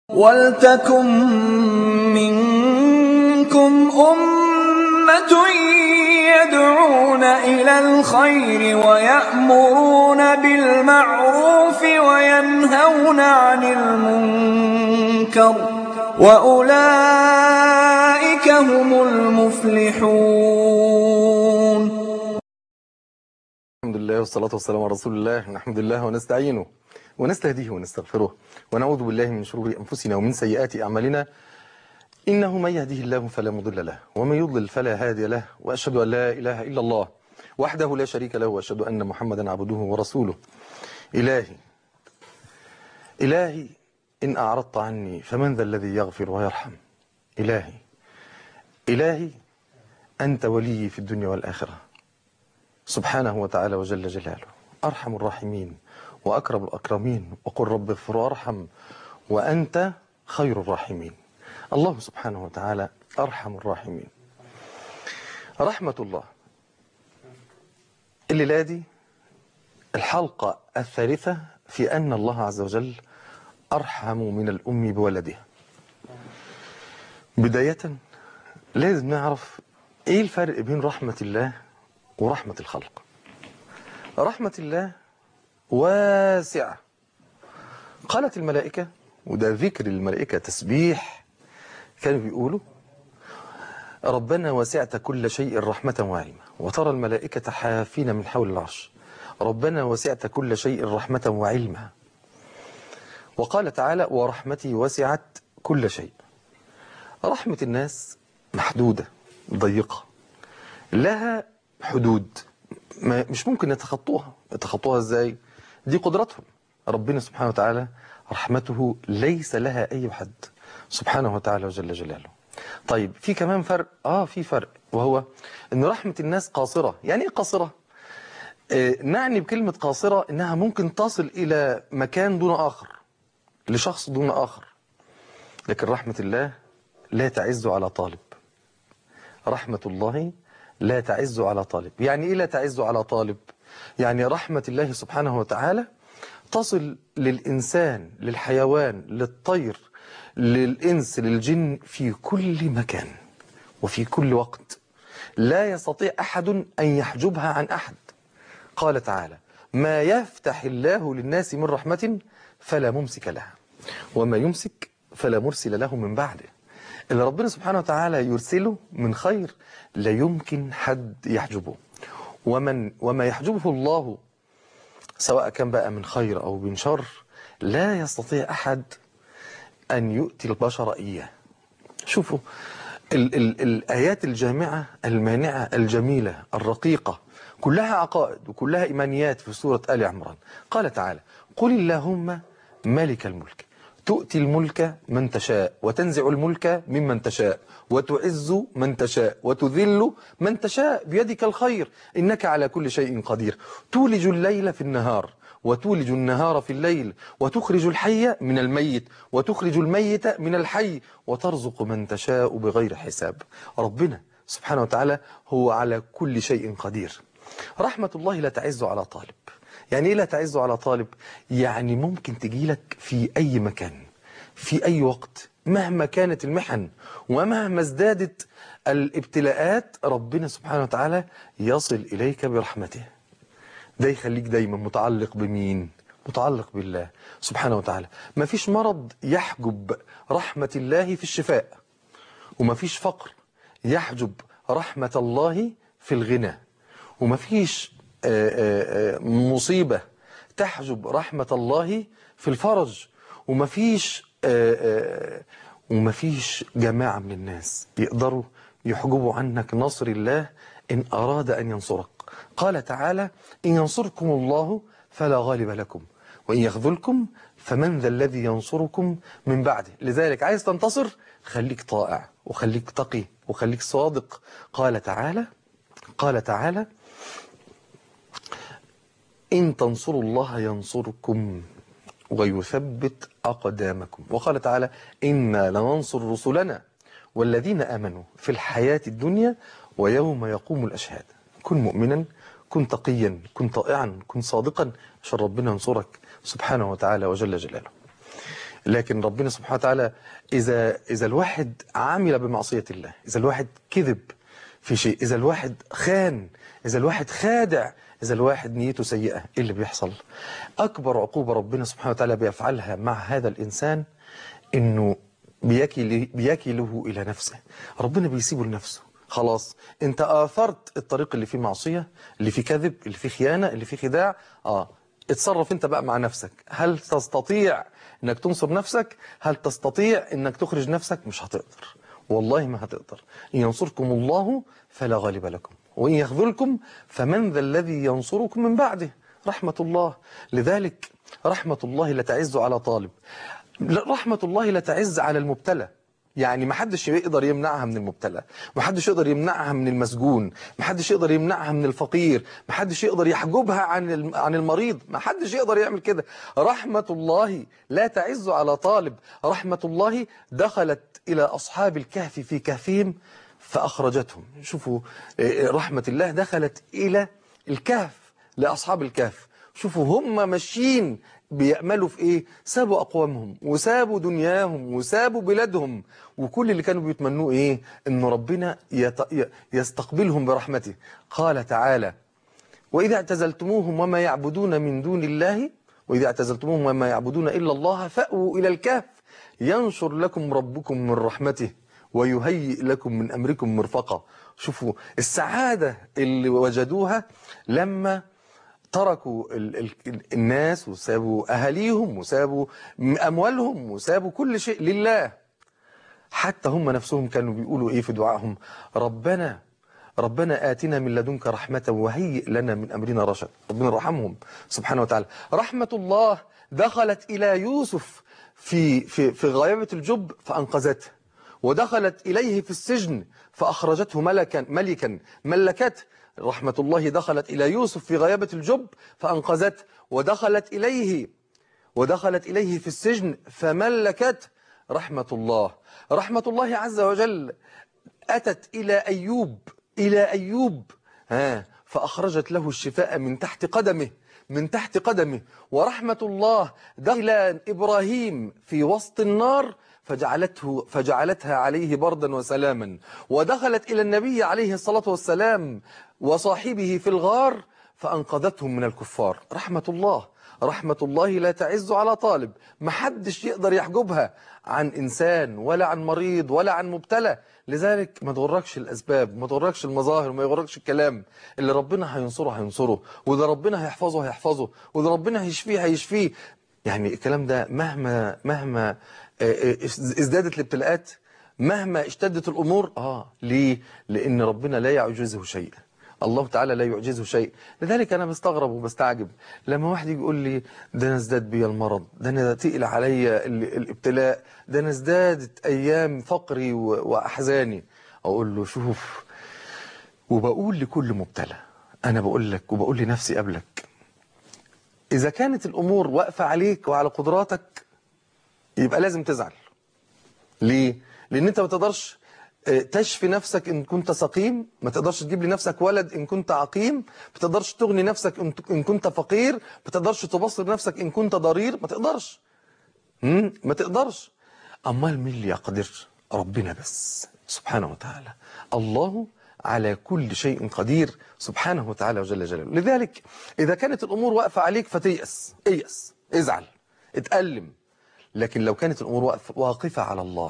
وَلْتَكُن مِّنكُمْ أُمَّةٌ يَدْعُونَ إِلَى الْخَيْرِ وَيَأْمُرُونَ بِالْمَعْرُوفِ وَيَنْهَوْنَ عَنِ الْمُنكَرِ ۚ وَأُولَٰئِكَ هُمُ الْمُفْلِحُونَ الحمد لله والصلاة والسلام على رسول الله نحمد الله ونستعينه ونستهديه ونستغفره ونعوذ بالله من شرور أنفسنا ومن سيئات أعمالنا إنه من يهده الله فلا مضل له ومن يضلل فلا هادي له وأشهد أن لا إله إلا الله وحده لا شريك له وأشهد أن محمدا عبده ورسوله إلهي إلهي إن أعرضت عني فمن ذا الذي يغفر ويرحم إلهي إلهي أنت ولي في الدنيا والآخرة سبحانه وتعالى وجل جلاله أرحم الراحمين وأكرم الأكرمين وقل رب اغفر وارحم وأنت خير الراحمين الله سبحانه وتعالى أرحم الراحمين رحمة الله الليلة دي الحلقة الثالثة في أن الله عز وجل أرحم من الأم بولدها بداية لازم نعرف إيه الفرق بين رحمة الله ورحمة الخلق رحمة الله واسعة قالت الملائكة وده ذكر الملائكة تسبيح كانوا بيقولوا ربنا وسعت كل شيء رحمة وعلما وترى الملائكة حافين من حول العرش ربنا وسعت كل شيء رحمة وعلما وقال تعالى ورحمتي وسعت كل شيء رحمة الناس محدودة ضيقة لها حدود ما مش ممكن يتخطوها يتخطوها ازاي دي قدرتهم ربنا سبحانه وتعالى رحمته ليس لها اي حد سبحانه وتعالى وجل جلاله طيب في كمان فرق اه في فرق وهو ان رحمة الناس قاصرة يعني ايه قاصرة آه نعني بكلمة قاصرة انها ممكن تصل الى مكان دون اخر لشخص دون اخر لكن رحمة الله لا تعز على طالب رحمة الله لا تعز على طالب يعني إيه لا تعز على طالب يعني رحمة الله سبحانه وتعالى تصل للإنسان للحيوان للطير للإنس للجن في كل مكان وفي كل وقت لا يستطيع أحد أن يحجبها عن أحد قال تعالى ما يفتح الله للناس من رحمة فلا ممسك لها وما يمسك فلا مرسل له من بعده اللي ربنا سبحانه وتعالى يرسله من خير لا يمكن حد يحجبه ومن وما يحجبه الله سواء كان بقى من خير أو من شر لا يستطيع أحد أن يؤتي البشر إياه شوفوا ال ال الآيات الجامعة المانعة الجميلة الرقيقة كلها عقائد وكلها إيمانيات في سورة آل عمران قال تعالى قل اللهم مالك الملك تؤتي الملك من تشاء وتنزع الملك ممن تشاء وتعز من تشاء وتذل من تشاء بيدك الخير إنك على كل شيء قدير تولج الليل في النهار وتولج النهار في الليل وتخرج الحي من الميت وتخرج الميت من الحي وترزق من تشاء بغير حساب ربنا سبحانه وتعالى هو على كل شيء قدير رحمة الله لا تعز على طالب يعني ايه لا تعز على طالب يعني ممكن تجيلك في اي مكان في اي وقت مهما كانت المحن ومهما ازدادت الابتلاءات ربنا سبحانه وتعالى يصل اليك برحمته ده يخليك دايما متعلق بمين متعلق بالله سبحانه وتعالى ما فيش مرض يحجب رحمة الله في الشفاء وما فيش فقر يحجب رحمة الله في الغنى وما فيش مصيبة تحجب رحمة الله في الفرج ومفيش ومفيش جماعة من الناس يقدروا يحجبوا عنك نصر الله إن أراد أن ينصرك قال تعالى إن ينصركم الله فلا غالب لكم وإن يخذلكم فمن ذا الذي ينصركم من بعده لذلك عايز تنتصر خليك طائع وخليك تقي وخليك صادق قال تعالى قال تعالى إن تنصروا الله ينصركم ويثبت أقدامكم وقال تعالى إنا لننصر رسلنا والذين آمنوا في الحياة الدنيا ويوم يقوم الأشهاد كن مؤمنا كن تقيا كن طائعا كن صادقا عشان ربنا ينصرك سبحانه وتعالى وجل جلاله لكن ربنا سبحانه وتعالى إذا إذا الواحد عمل بمعصية الله إذا الواحد كذب في شيء إذا الواحد خان إذا الواحد خادع إذا الواحد نيته سيئة إيه اللي بيحصل أكبر عقوبة ربنا سبحانه وتعالى بيفعلها مع هذا الإنسان إنه بيكل بيكله إلى نفسه ربنا بيسيبه لنفسه خلاص انت آثرت الطريق اللي فيه معصية اللي فيه كذب اللي فيه خيانة اللي فيه خداع اه اتصرف انت بقى مع نفسك هل تستطيع انك تنصر نفسك هل تستطيع انك تخرج نفسك مش هتقدر والله ما هتقدر إن ينصركم الله فلا غالب لكم وإن يخذلكم فمن ذا الذي ينصركم من بعده رحمة الله لذلك رحمة الله لا تعز على طالب رحمة الله لا تعز على المبتلى يعني ما حدش يقدر يمنعها من المبتلى ما حدش يقدر يمنعها من المسجون ما حدش يقدر يمنعها من الفقير ما حدش يقدر يحجبها عن الم- عن المريض ما حدش يقدر يعمل كده رحمة الله لا تعز على طالب رحمة الله دخلت إلى أصحاب الكهف في كهفهم فأخرجتهم شوفوا إيه، رحمة الله دخلت إلى الكهف لأصحاب الكهف شوفوا هم ماشيين بيأملوا في ايه سابوا اقوامهم وسابوا دنياهم وسابوا بلادهم وكل اللي كانوا بيتمنوه ايه ان ربنا يت... ي- يستقبلهم برحمته قال تعالى وإذا اعتزلتموهم وما يعبدون من دون الله وإذا اعتزلتموهم وما يعبدون إلا الله فأووا إلى الكهف ينشر لكم ربكم من رحمته ويهيئ لكم من أمركم مرفقا شوفوا السعادة اللي وجدوها لما تركوا ال ال الناس وسابوا أهاليهم وسابوا أموالهم وسابوا كل شيء لله حتى هم نفسهم كانوا بيقولوا ايه في دعائهم ربنا ربنا آتنا من لدنك رحمة وهيئ لنا من أمرنا رشد ربنا رحمهم سبحانه وتعالى رحمة الله دخلت إلى يوسف في في في غيابة الجب فأنقذته ودخلت إليه في السجن فأخرجته ملكا ملكا ملكته رحمة الله دخلت إلى يوسف في غيابة الجب فأنقذته ودخلت إليه ودخلت إليه في السجن فملكت رحمة الله رحمة الله عز وجل أتت إلى أيوب إلى أيوب ها فأخرجت له الشفاء من تحت قدمه من تحت قدمه ورحمة الله دخل إبراهيم في وسط النار فجعلته فجعلتها عليه بردا وسلاما ودخلت إلى النبي عليه الصلاة والسلام وصاحبه في الغار فأنقذتهم من الكفار رحمة الله رحمة الله لا تعز على طالب محدش يقدر يحجبها عن إنسان ولا عن مريض ولا عن مبتلى لذلك ما تغركش الأسباب ما تغركش المظاهر ما يغركش الكلام اللي ربنا هينصره هينصره وإذا ربنا هيحفظه هيحفظه وإذا ربنا هيشفيه هيشفيه يعني الكلام ده مهما مهما آه، آه، ازدادت الابتلاءات مهما اشتدت الأمور آه ليه؟ لأن ربنا لا يعجزه شيء الله تعالى لا يعجزه شيء لذلك أنا بستغرب وبستعجب لما واحد يجي يقول لي ده أنا ازداد بي المرض ده أنا تقل عليا ال- الابتلاء ده أنا ازدادت أيام فقري و- وأحزاني أقول له شوف وبقول لكل مبتلى أنا بقول لك وبقول لنفسي قبلك إذا كانت الأمور واقفة عليك وعلى قدراتك يبقى لازم تزعل ليه؟ لأن أنت ما تقدرش آه، تشفي نفسك إن كنت سقيم ما تقدرش تجيب لنفسك ولد إن كنت عقيم ما تقدرش تغني نفسك إن إن كنت فقير ما تقدرش تبصر نفسك إن كنت ضرير ما تقدرش مم؟ ما تقدرش أمال مين اللي يقدر ربنا بس سبحانه وتعالى الله على كل شيء قدير سبحانه وتعالى وجل جلاله لذلك إذا كانت الأمور واقفة عليك فتيأس ايأس ازعل اتألم لكن لو كانت الأمور واقف- واقفة على الله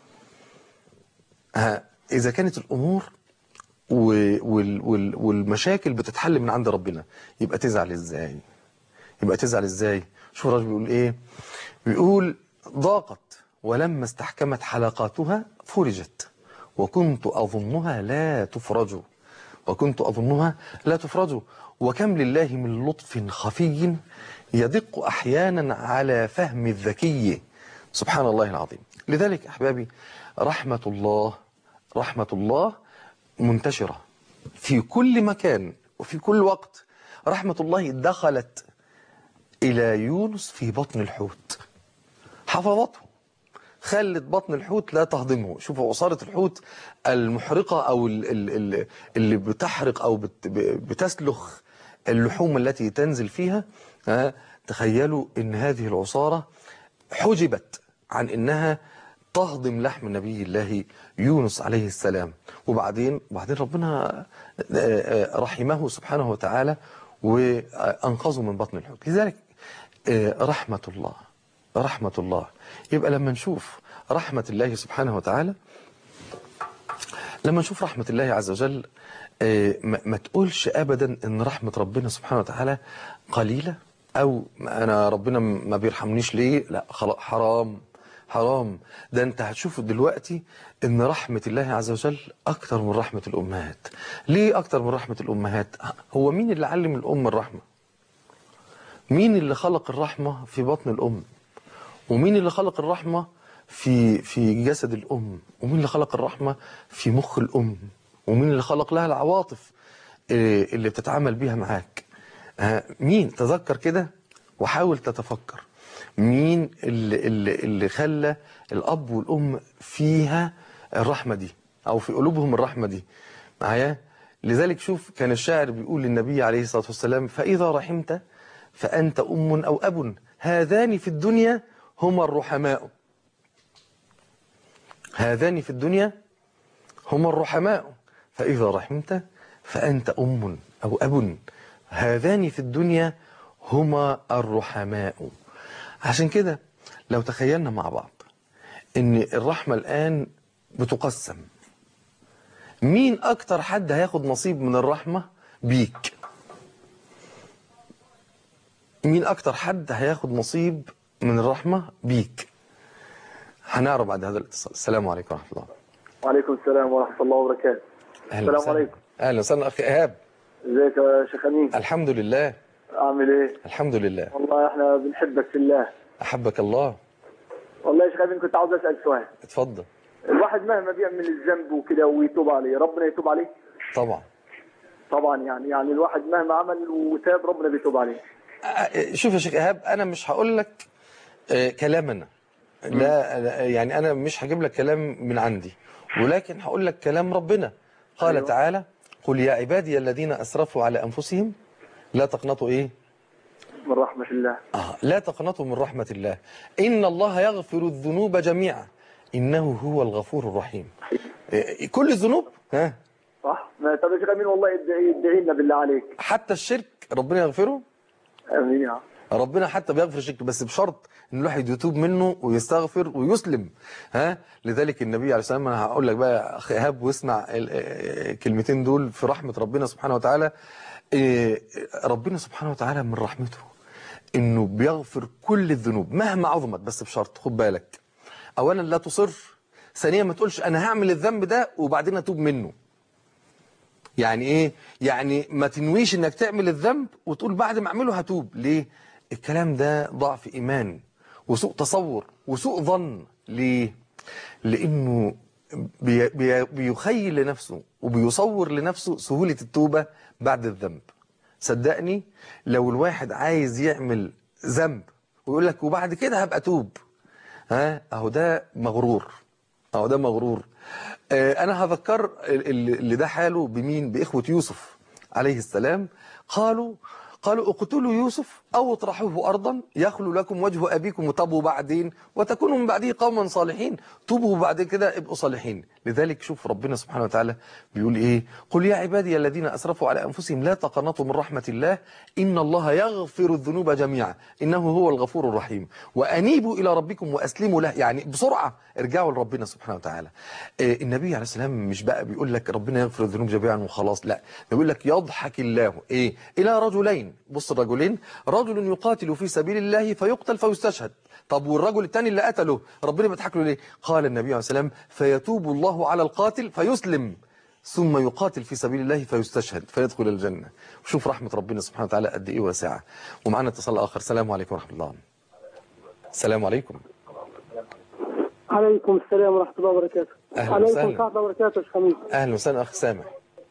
ها إذا كانت الأمور و- وال- وال- والمشاكل بتتحل من عند ربنا يبقى تزعل إزاي يبقى تزعل إزاي شوف الراجل بيقول إيه بيقول ضاقت ولما استحكمت حلقاتها فرجت وكنت أظنها لا تفرج وكنت أظنها لا تفرج وكم لله من لطف خفي يدق أحيانا على فهم الذكي سبحان الله العظيم لذلك أحبابي رحمة الله رحمة الله منتشرة في كل مكان وفي كل وقت رحمة الله دخلت إلى يونس في بطن الحوت حفظته خلت بطن الحوت لا تهضمه شوفوا عصارة الحوت المحرقة أو ال- ال- ال- اللي بتحرق أو بت- ب- بتسلخ اللحوم التي تنزل فيها ها، تخيلوا إن هذه العصارة حجبت عن إنها تهضم لحم نبي الله يونس عليه السلام وبعدين وبعدين ربنا رحمه سبحانه وتعالى وأنقذه من بطن الحوت لذلك رحمة الله رحمة الله يبقى لما نشوف رحمة الله سبحانه وتعالى لما نشوف رحمة الله عز وجل ما تقولش أبدا أن رحمة ربنا سبحانه وتعالى قليلة أو أنا ربنا ما بيرحمنيش ليه لا حرام حرام ده أنت هتشوف دلوقتي أن رحمة الله عز وجل أكتر من رحمة الأمهات ليه أكتر من رحمة الأمهات هو مين اللي علم الأم الرحمة مين اللي خلق الرحمة في بطن الأم ومين اللي خلق الرحمة في في جسد الأم ومين اللي خلق الرحمة في مخ الأم ومين اللي خلق لها العواطف اللي بتتعامل بيها معاك مين تذكر كده وحاول تتفكر مين اللي, اللي, اللي خلى الأب والأم فيها الرحمة دي أو في قلوبهم الرحمة دي معايا لذلك شوف كان الشاعر بيقول للنبي عليه الصلاة والسلام فإذا رحمت فأنت أم أو أب هذان في الدنيا هما الرحماء هذان في الدنيا هما الرحماء فإذا رحمت فأنت أم أو أب هذان في الدنيا هما الرحماء عشان كده لو تخيلنا مع بعض ان الرحمة الآن بتقسم مين أكتر حد هياخد نصيب من الرحمة بيك مين أكتر حد هياخد نصيب من الرحمة بيك هنعرف بعد هذا الاتصال السلام عليكم ورحمة الله وعليكم السلام ورحمة الله وبركاته أهلا السلام وسهلا. عليكم أهلا وسهلا أخي إيهاب ازيك يا شيخ امين الحمد لله عامل ايه الحمد لله والله احنا بنحبك في الله أحبك الله والله يا شيخ امين كنت عاوز اسال سؤال اتفضل الواحد مهما بيعمل الذنب وكده ويتوب عليه ربنا يتوب عليه طبعا طبعا يعني يعني الواحد مهما عمل وتاب ربنا بيتوب عليه أ- شوف يا شيخ إيهاب أنا مش هقول لك آه، كلامنا لا لا، يعني أنا مش هجيب لك كلام من عندي ولكن هقول لك كلام ربنا قال أيوة. تعالى قل يا عبادي الذين أسرفوا على أنفسهم لا تقنطوا إيه من رحمة الله آه لا تقنطوا من رحمة الله إن الله يغفر الذنوب جميعا إنه هو الغفور الرحيم إيه، كل الذنوب ها صح ما طب يا شيخ امين والله ادعي ادعي لنا بالله عليك حتى الشرك ربنا يغفره امين يا عم. ربنا حتى بيغفر الشرك بس بشرط ان الواحد يتوب منه ويستغفر ويسلم ها لذلك النبي عليه الصلاه والسلام انا هقول لك بقى اخي ايهاب واسمع ال- آه، الكلمتين دول في رحمه ربنا سبحانه وتعالى إيه، ربنا سبحانه وتعالى من رحمته انه بيغفر كل الذنوب مهما عظمت بس بشرط خد بالك اولا لا تصر ثانيا ما تقولش انا هعمل الذنب ده وبعدين اتوب منه يعني ايه يعني ما تنويش انك تعمل الذنب وتقول بعد ما اعمله هتوب ليه الكلام ده ضعف ايمان وسوء تصور وسوء ظن ليه لانه بي بي بيخيل لنفسه وبيصور لنفسه سهولة التوبة بعد الذنب صدقني لو الواحد عايز يعمل ذنب ويقول لك وبعد كده هبقى توب ها اهو ده مغرور اهو ده مغرور آه، انا هذكر ال- ال- اللي ده حاله بمين باخوه يوسف عليه السلام قالوا قالوا اقتلوا يوسف او اطرحوه ارضا يخلو لكم وجه ابيكم وتبوا بعدين وتكونوا من بعده قوما صالحين توبوا بعد كده ابقوا صالحين لذلك شوف ربنا سبحانه وتعالى بيقول ايه قل يا عبادي الذين اسرفوا على انفسهم لا تقنطوا من رحمه الله ان الله يغفر الذنوب جميعا انه هو الغفور الرحيم وانيبوا الى ربكم واسلموا له يعني بسرعه ارجعوا لربنا سبحانه وتعالى آه، النبي عليه السلام مش بقى بيقول لك ربنا يغفر الذنوب جميعا وخلاص لا ده بيقول لك يضحك الله ايه الى رجلين بص الرجلين رجل يقاتل في سبيل الله فيقتل فيستشهد طب والرجل الثاني اللي قتله ربنا بيضحك له ليه قال النبي عليه السلام فيتوب الله على القاتل فيسلم ثم يقاتل في سبيل الله فيستشهد فيدخل الجنة وشوف رحمة ربنا سبحانه وتعالى قد ايه واسعة ومعنا اتصال آخر السلام عليكم ورحمة الله السلام عليكم عليكم السلام ورحمة الله وبركاته أهلا عليكم وسهلا. ورحمة الله وبركاته يا شيخ أمين أهلا وسهلا أخ سامح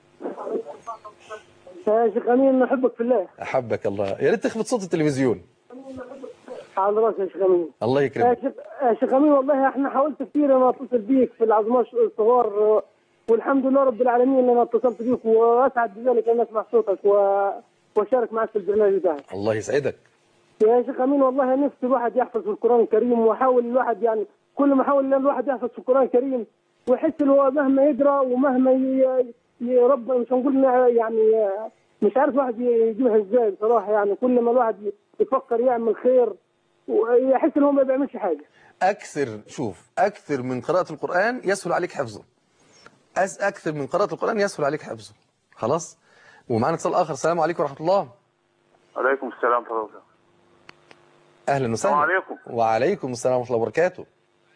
يا شيخ أمين نحبك في الله أحبك الله يا ريت تخفض صوت التلفزيون على راسي يا شيخ أمين الله يا يكرمك شيخ يا شيخ أمين والله احنا حاولت كثير أنا أتصل بيك في العظماء الصغار آه، والحمد لله رب العالمين أن أنا اتصلت بيك وأسعد بذلك أن أسمع صوتك و... وأشارك معك في البرنامج بتاعك الله يسعدك يا شيخ امين والله نفسي الواحد يحفظ في القران الكريم واحاول الواحد يعني كل ما احاول ان الواحد يحفظ في القران الكريم ويحس ان هو مهما يقرا ومهما ي- يرب مش هنقول يعني مش عارف الواحد يجيبها ازاي بصراحه يعني كل ما الواحد يفكر يعمل خير ويحس ان هو ما بيعملش حاجه أكثر شوف أكثر من قراءة القرآن يسهل عليك حفظه أس أكثر من قراءة القرآن يسهل عليك حفظه خلاص ومعنا اتصال آخر السلام عليكم ورحمة الله عليكم السلام ورحمة الله وبركاته. أهلا وسهلا السلام عليكم. وعليكم السلام ورحمة الله وبركاته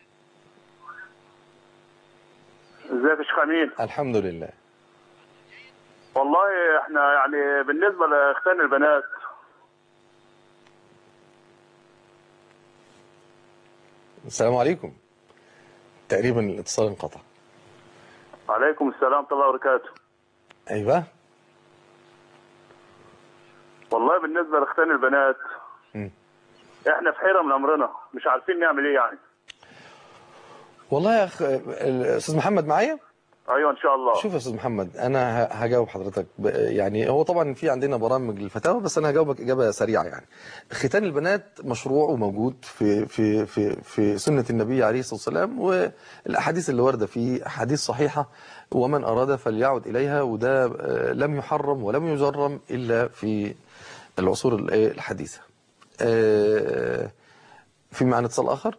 ازيك يا شيخ امين الحمد لله والله احنا يعني بالنسبة لاختان البنات السلام عليكم تقريبا الاتصال انقطع عليكم السلام ورحمة الله وبركاته أيوه والله بالنسبة لاختان البنات مم. احنا في حيرة من امرنا مش عارفين نعمل ايه يعني والله يا أخ الأستاذ محمد معايا ايوه ان شاء الله شوف يا استاذ محمد انا ه- هجاوب حضرتك ب- يعني هو طبعا في عندنا برامج للفتاوى بس انا هجاوبك اجابه سريعه يعني ختان البنات مشروع وموجود في في في في سنه النبي عليه الصلاه والسلام والاحاديث اللي وارده فيه احاديث صحيحه ومن اراد فليعد اليها وده آه، لم يحرم ولم يجرم الا في العصور ال- إيه الحديثه آه، في معنا اتصال اخر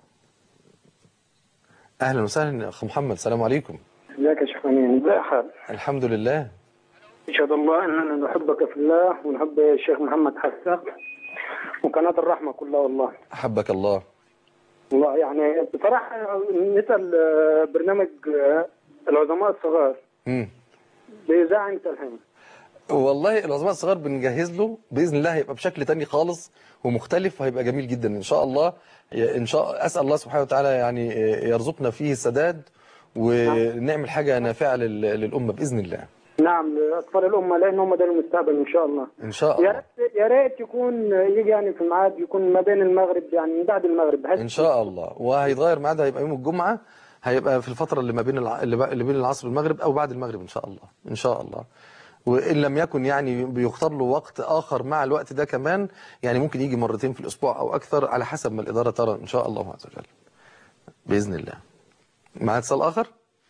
اهلا وسهلا يا اخ محمد السلام عليكم ازيك يا شيخ امين ازي حالك الحمد لله اشهد الله اننا نحبك في الله ونحب الشيخ محمد حسان وقناه الرحمه كلها والله أحبك الله والله يعني بصراحه نسال برنامج العظماء الصغار مم. بإذاعة انت الحين والله العظماء الصغار بنجهز له بإذن الله هيبقى بشكل تاني خالص ومختلف وهيبقى جميل جدا إن شاء الله إن شاء أسأل الله سبحانه وتعالى يعني يرزقنا فيه السداد ونعمل حاجة نافعة لل- للأمة بإذن الله نعم لاطفال الامه لان هم ده المستقبل ان شاء الله إن شاء يا الله ريت يا ريت يكون يجي يعني في الميعاد يكون ما بين المغرب يعني من بعد المغرب بحيث إن شاء الله وهيتغير ميعادها هيبقى يوم الجمعة هيبقى في الفترة اللي ما بين الع... اللي بق- اللي بين العصر والمغرب أو بعد المغرب إن شاء الله إن شاء الله وإن لم يكن يعني بيختار له وقت آخر مع الوقت ده كمان يعني ممكن يجي مرتين في الأسبوع أو أكثر على حسب ما الإدارة ترى إن شاء الله عز وجل بإذن الله مع اتصال آخر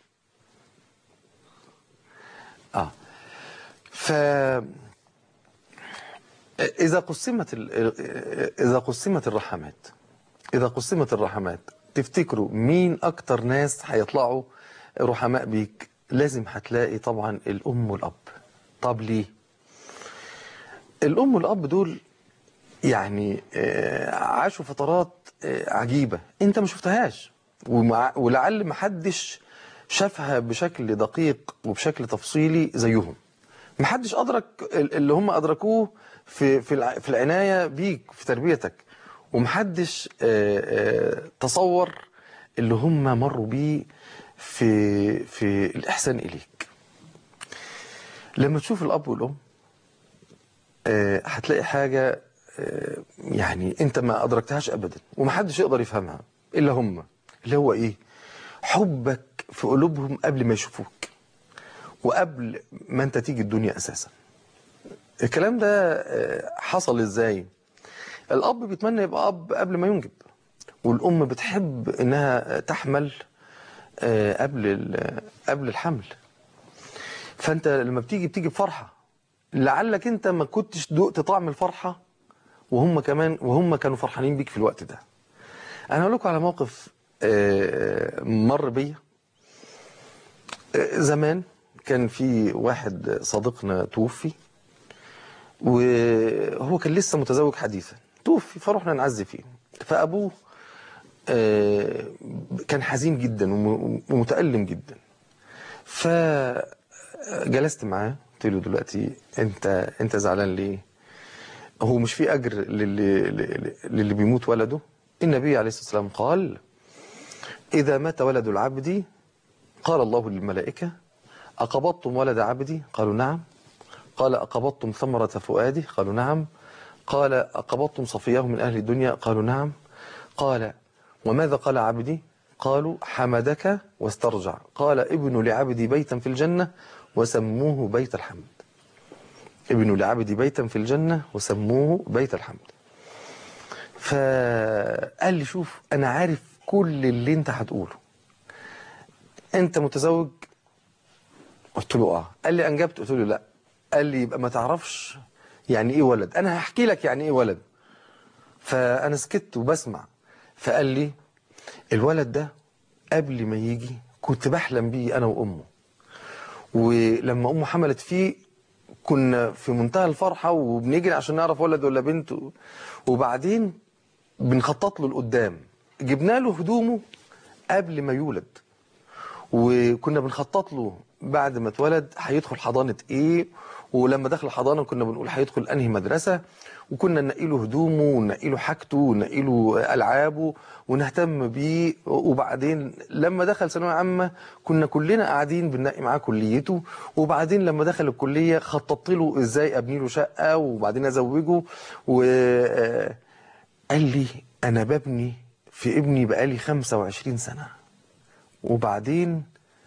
آه ف إذا قسمت ال... إذا قسمت الرحمات إذا قسمت الرحمات تفتكروا مين أكتر ناس هيطلعوا رحماء بيك لازم هتلاقي طبعا الأم والأب طب ليه الأم والأب دول يعني آه، عاشوا فترات آه، عجيبة انت ما شفتهاش ومع ولعل ما حدش شافها بشكل دقيق وبشكل تفصيلي زيهم ما حدش أدرك ال- اللي هم أدركوه في في الع- في العناية بيك في تربيتك ومحدش آه، آه، تصور اللي هم مروا بيه في في الإحسان إليك لما تشوف الأب والأم آه، هتلاقي حاجة آه، يعني انت ما ادركتهاش ابدا ومحدش يقدر يفهمها الا هم اللي هو ايه حبك في قلوبهم قبل ما يشوفوك وقبل ما انت تيجي الدنيا اساسا الكلام ده آه، حصل ازاي الاب بيتمنى يبقى اب قبل ما ينجب والام بتحب انها تحمل آه، قبل ال- قبل الحمل فانت لما بتيجي بتيجي بفرحه لعلك انت ما كنتش دقت طعم الفرحه وهم كمان وهم كانوا فرحانين بيك في الوقت ده انا هقول لكم على موقف آه، مر بيا آه، زمان كان في واحد صديقنا توفي وهو كان لسه متزوج حديثا توفي فرحنا نعزي فيه فابوه آه، كان حزين جدا وم- ومتألم جدا فجلست معاه قلت له دلوقتي انت انت زعلان ليه هو مش في اجر للي, للي- للي بيموت ولده النبي عليه الصلاه والسلام قال اذا مات ولد العبد قال الله للملائكه اقبضتم ولد عبدي قالوا نعم قال اقبضتم ثمره فؤادي قالوا نعم قال اقبضتم صفيه من اهل الدنيا قالوا نعم قال وماذا قال عبدي قالوا حمدك واسترجع قال ابن لعبدي بيتا في الجنه وسموه بيت الحمد ابن لعبدي بيتا في الجنة وسموه بيت الحمد فقال لي شوف انا عارف كل اللي انت هتقوله انت متزوج قلت له اه قال لي انجبت قلت له لا قال لي يبقى ما تعرفش يعني ايه ولد انا هحكي لك يعني ايه ولد فانا سكت وبسمع فقال لي الولد ده قبل ما يجي كنت بحلم بيه انا وامه ولما امه حملت فيه كنا في منتهى الفرحه وبنجري عشان نعرف ولد ولا بنت وبعدين بنخطط له لقدام جبنا له هدومه قبل ما يولد وكنا بنخطط له بعد ما اتولد هيدخل حضانة ايه ولما دخل الحضانة كنا بنقول هيدخل انهي مدرسة وكنا ننقي له هدومه وننقي له حاجته وننقي له العابه ونهتم بيه وبعدين لما دخل ثانويه عامه كنا كلنا قاعدين بننقي معاه كليته وبعدين لما دخل الكليه خططت له ازاي ابني له شقه وبعدين ازوجه وقال لي انا ببني في ابني بقالي 25 سنه وبعدين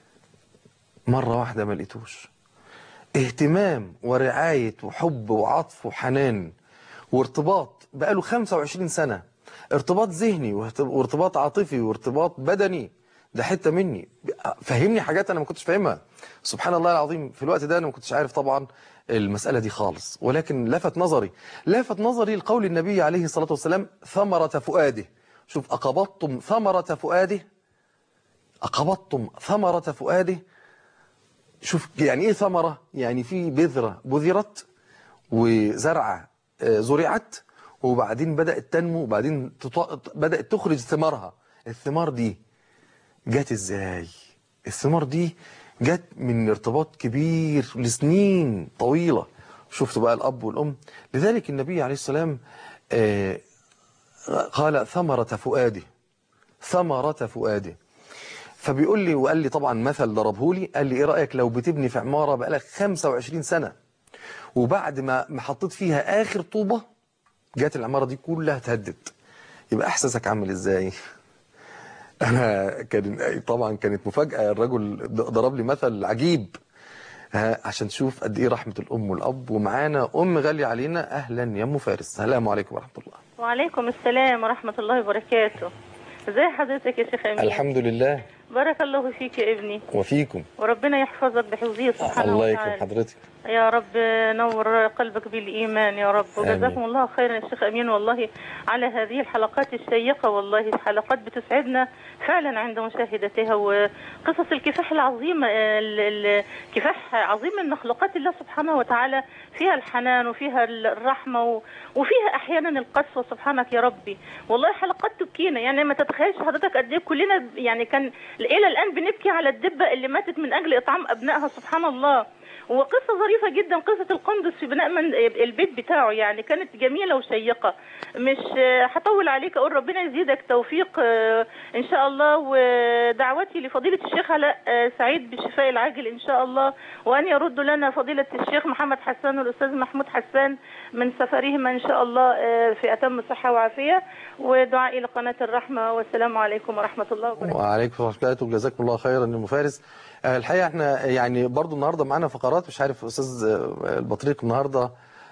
مرة واحدة ما لقيتوش اهتمام ورعاية وحب وعطف وحنان وارتباط بقاله 25 سنة ارتباط ذهني وارت- وارتباط عاطفي وارتباط بدني ده حتة مني فهمني حاجات انا ما كنتش فاهمها سبحان الله العظيم في الوقت ده انا ما كنتش عارف طبعا المسألة دي خالص ولكن لفت نظري لفت نظري لقول النبي عليه الصلاة والسلام ثمرة فؤاده شوف أقبضتم ثمرة فؤاده أقبضتم ثمرة فؤاده شوف يعني ايه ثمرة يعني في بذرة بذرت وزرعة آه، زرعت وبعدين بدأت تنمو وبعدين تط- بدأت تخرج ثمارها الثمار دي جت ازاي الثمار دي جت من ارتباط كبير لسنين طويلة شفتوا بقى الأب والأم لذلك النبي عليه السلام آه، قال ثمرة فؤاده ثمرة فؤاده فبيقول لي وقال لي طبعا مثل ضربه لي قال لي ايه رايك لو بتبني في عماره بقالك 25 سنه وبعد ما ما حطيت فيها اخر طوبه جت العماره دي كلها اتهدت يبقى احساسك عامل ازاي انا كان طبعا كانت مفاجاه الرجل ضرب لي مثل عجيب ها، عشان تشوف قد ايه رحمه الام والاب ومعانا ام غاليه علينا اهلا يا ام فارس السلام عليكم ورحمه الله وعليكم السلام ورحمة الله وبركاته ازي حضرتك يا شيخ أمين الحمد لله بارك الله فيك يا ابني وفيكم وربنا يحفظك بحفظه سبحانه الله يكرم وتعالى حضرتك يا رب نور قلبك بالإيمان يا رب وجزاكم آمين. الله خيرا يا شيخ أمين والله على هذه الحلقات الشيقة والله حلقات بتسعدنا فعلا عند مشاهدتها وقصص الكفاح العظيمة ال- ال- كفاح عظيم من مخلوقات الله سبحانه وتعالى فيها الحنان وفيها الرحمة و- وفيها أحيانا القسوة سبحانك يا ربي والله حلقات تبكينا يعني ما تتخيلش حضرتك قد ايه كلنا يعني كان إلى الآن بنبكي على الدبة اللي ماتت من أجل إطعام أبنائها سبحان الله وقصة ظريفة جدا قصة القندس في بناء من البيت بتاعه يعني كانت جميلة وشيقة مش آه، هطول عليك أقول ربنا يزيدك توفيق آه، إن شاء الله ودعوتي لفضيلة الشيخ علاء آه، سعيد بالشفاء العاجل إن شاء الله وأن يرد لنا فضيلة الشيخ محمد حسان والأستاذ محمود حسان من سفرهما إن شاء الله آه، في أتم صحة وعافية ودعائي لقناة الرحمة والسلام عليكم ورحمة الله وبركاته وعليكم ورحمه الله وجزاكم الله خيرا يا ام فارس آه، الحقيقه احنا يعني برضو النهارده معانا فقرات مش عارف استاذ آه، البطريق النهارده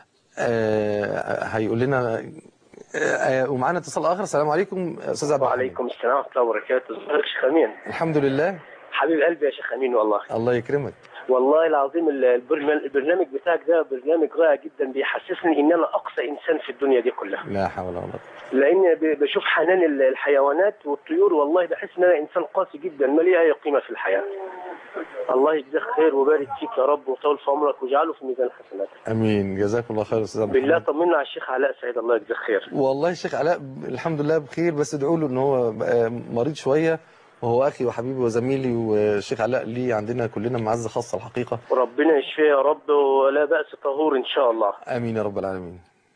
آه، هيقول لنا آه، آه، ومعانا اتصال اخر السلام عليكم استاذ عبد الحميد. وعليكم السلام ورحمة الله وبركاته ازيك شيخ أمين الحمد لله حبيب قلبي يا شيخ أمين والله الله يكرمك والله العظيم البرنامج, البرنامج بتاعك ده برنامج رائع جدا بيحسسني إن أنا أقصى إنسان في الدنيا دي كلها لا حول ولا قوه لأن ب- بشوف حنان ال- الحيوانات والطيور والله بحس إن أنا إنسان قاسي جدا ما لي أي قيمة في الحياة الله يجزاك خير ويبارك فيك يا رب وطول في عمرك واجعله في ميزان حسناتك امين جزاكم الله خير استاذ عبد بالله الحميد. طمنا على الشيخ علاء سعيد الله يجزاك خير والله الشيخ علاء ب- الحمد لله بخير بس ادعوا له ان هو بقى مريض شويه وهو اخي وحبيبي وزميلي والشيخ علاء ليه عندنا كلنا معزه خاصه الحقيقه وربنا يشفيه يا رب ولا بأس طهور إن شاء الله امين يا رب العالمين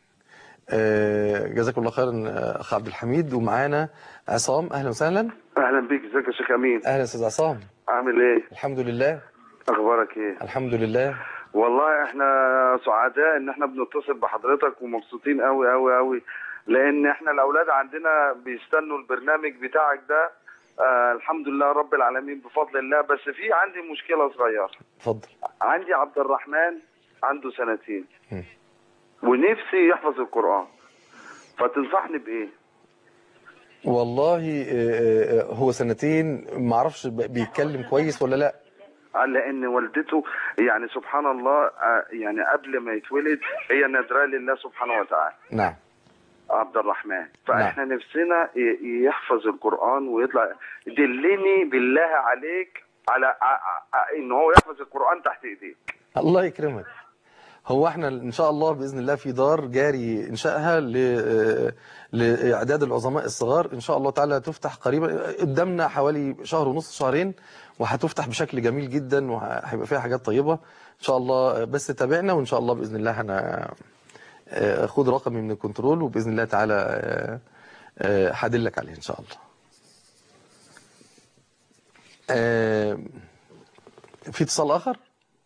آه، جزاكم الله خيرا آه، اخ عبد الحميد ومعانا عصام اهلا وسهلا اهلا بيك ازيك يا شيخ امين اهلا استاذ عصام عامل ايه الحمد لله اخبارك ايه الحمد لله والله احنا سعداء ان احنا بنتصل بحضرتك ومبسوطين قوي قوي قوي لان احنا الاولاد عندنا بيستنوا البرنامج بتاعك ده آه الحمد لله رب العالمين بفضل الله بس في عندي مشكله صغيره اتفضل عندي عبد الرحمن عنده سنتين مم. ونفسي يحفظ القرآن فتنصحني بايه والله آه، آه، هو سنتين ما اعرفش ب- بيتكلم كويس ولا لا قال لان والدته يعني سبحان الله آه، يعني قبل ما يتولد هي نادره لله سبحانه وتعالى نعم عبد الرحمن فاحنا نفسنا ي- يحفظ القران ويطلع دلني بالله عليك على ع- ع- ان هو يحفظ القران تحت ايديك الله يكرمك هو احنا ان شاء الله باذن الله في دار جاري انشائها ل آه، لاعداد العظماء الصغار ان شاء الله تعالى تفتح قريبا قدامنا حوالي شهر ونص شهرين وهتفتح بشكل جميل جدا وهيبقى فيها حاجات طيبه ان شاء الله بس تابعنا وان شاء الله باذن الله انا خد رقمي من الكنترول وباذن الله تعالى آه، آه، هدلك عليه ان شاء الله آه، في اتصال اخر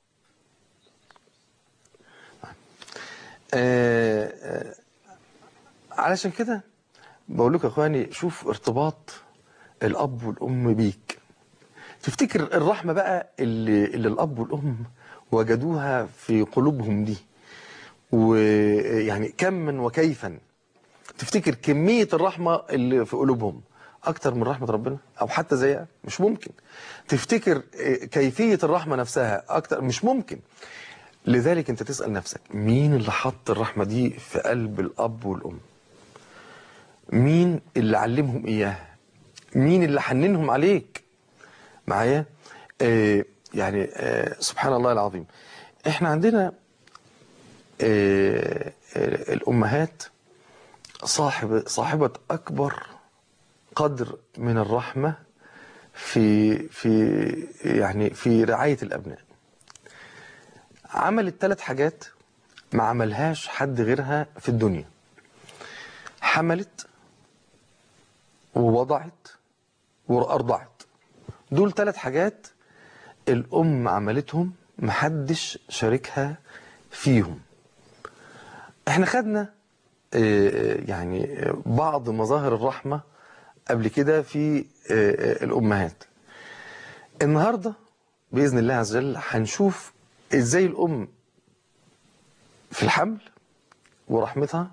آه، آه، علشان كده بقول لكم يا اخواني شوف ارتباط الاب والام بيك تفتكر الرحمه بقى اللي, اللي الاب والام وجدوها في قلوبهم دي ويعني كما وكيفا تفتكر كميه الرحمه اللي في قلوبهم اكتر من رحمه ربنا او حتى زيها مش ممكن تفتكر آه، كيفيه الرحمه نفسها اكتر مش ممكن لذلك انت تسأل نفسك مين اللي حط الرحمة دي في قلب الأب والأم مين اللي علمهم إياها مين اللي حننهم عليك معايا آه يعني آه سبحان الله العظيم احنا عندنا آه آه الأمهات صاحب صاحبة أكبر قدر من الرحمة في في يعني في رعاية الأبناء عملت ثلاث حاجات ما عملهاش حد غيرها في الدنيا حملت ووضعت وأرضعت دول ثلاث حاجات الأم عملتهم محدش شاركها فيهم احنا خدنا آه، يعني آه، بعض مظاهر الرحمة قبل كده في آه، آه، الأمهات النهاردة بإذن الله عز وجل هنشوف إزاي الأم في الحمل ورحمتها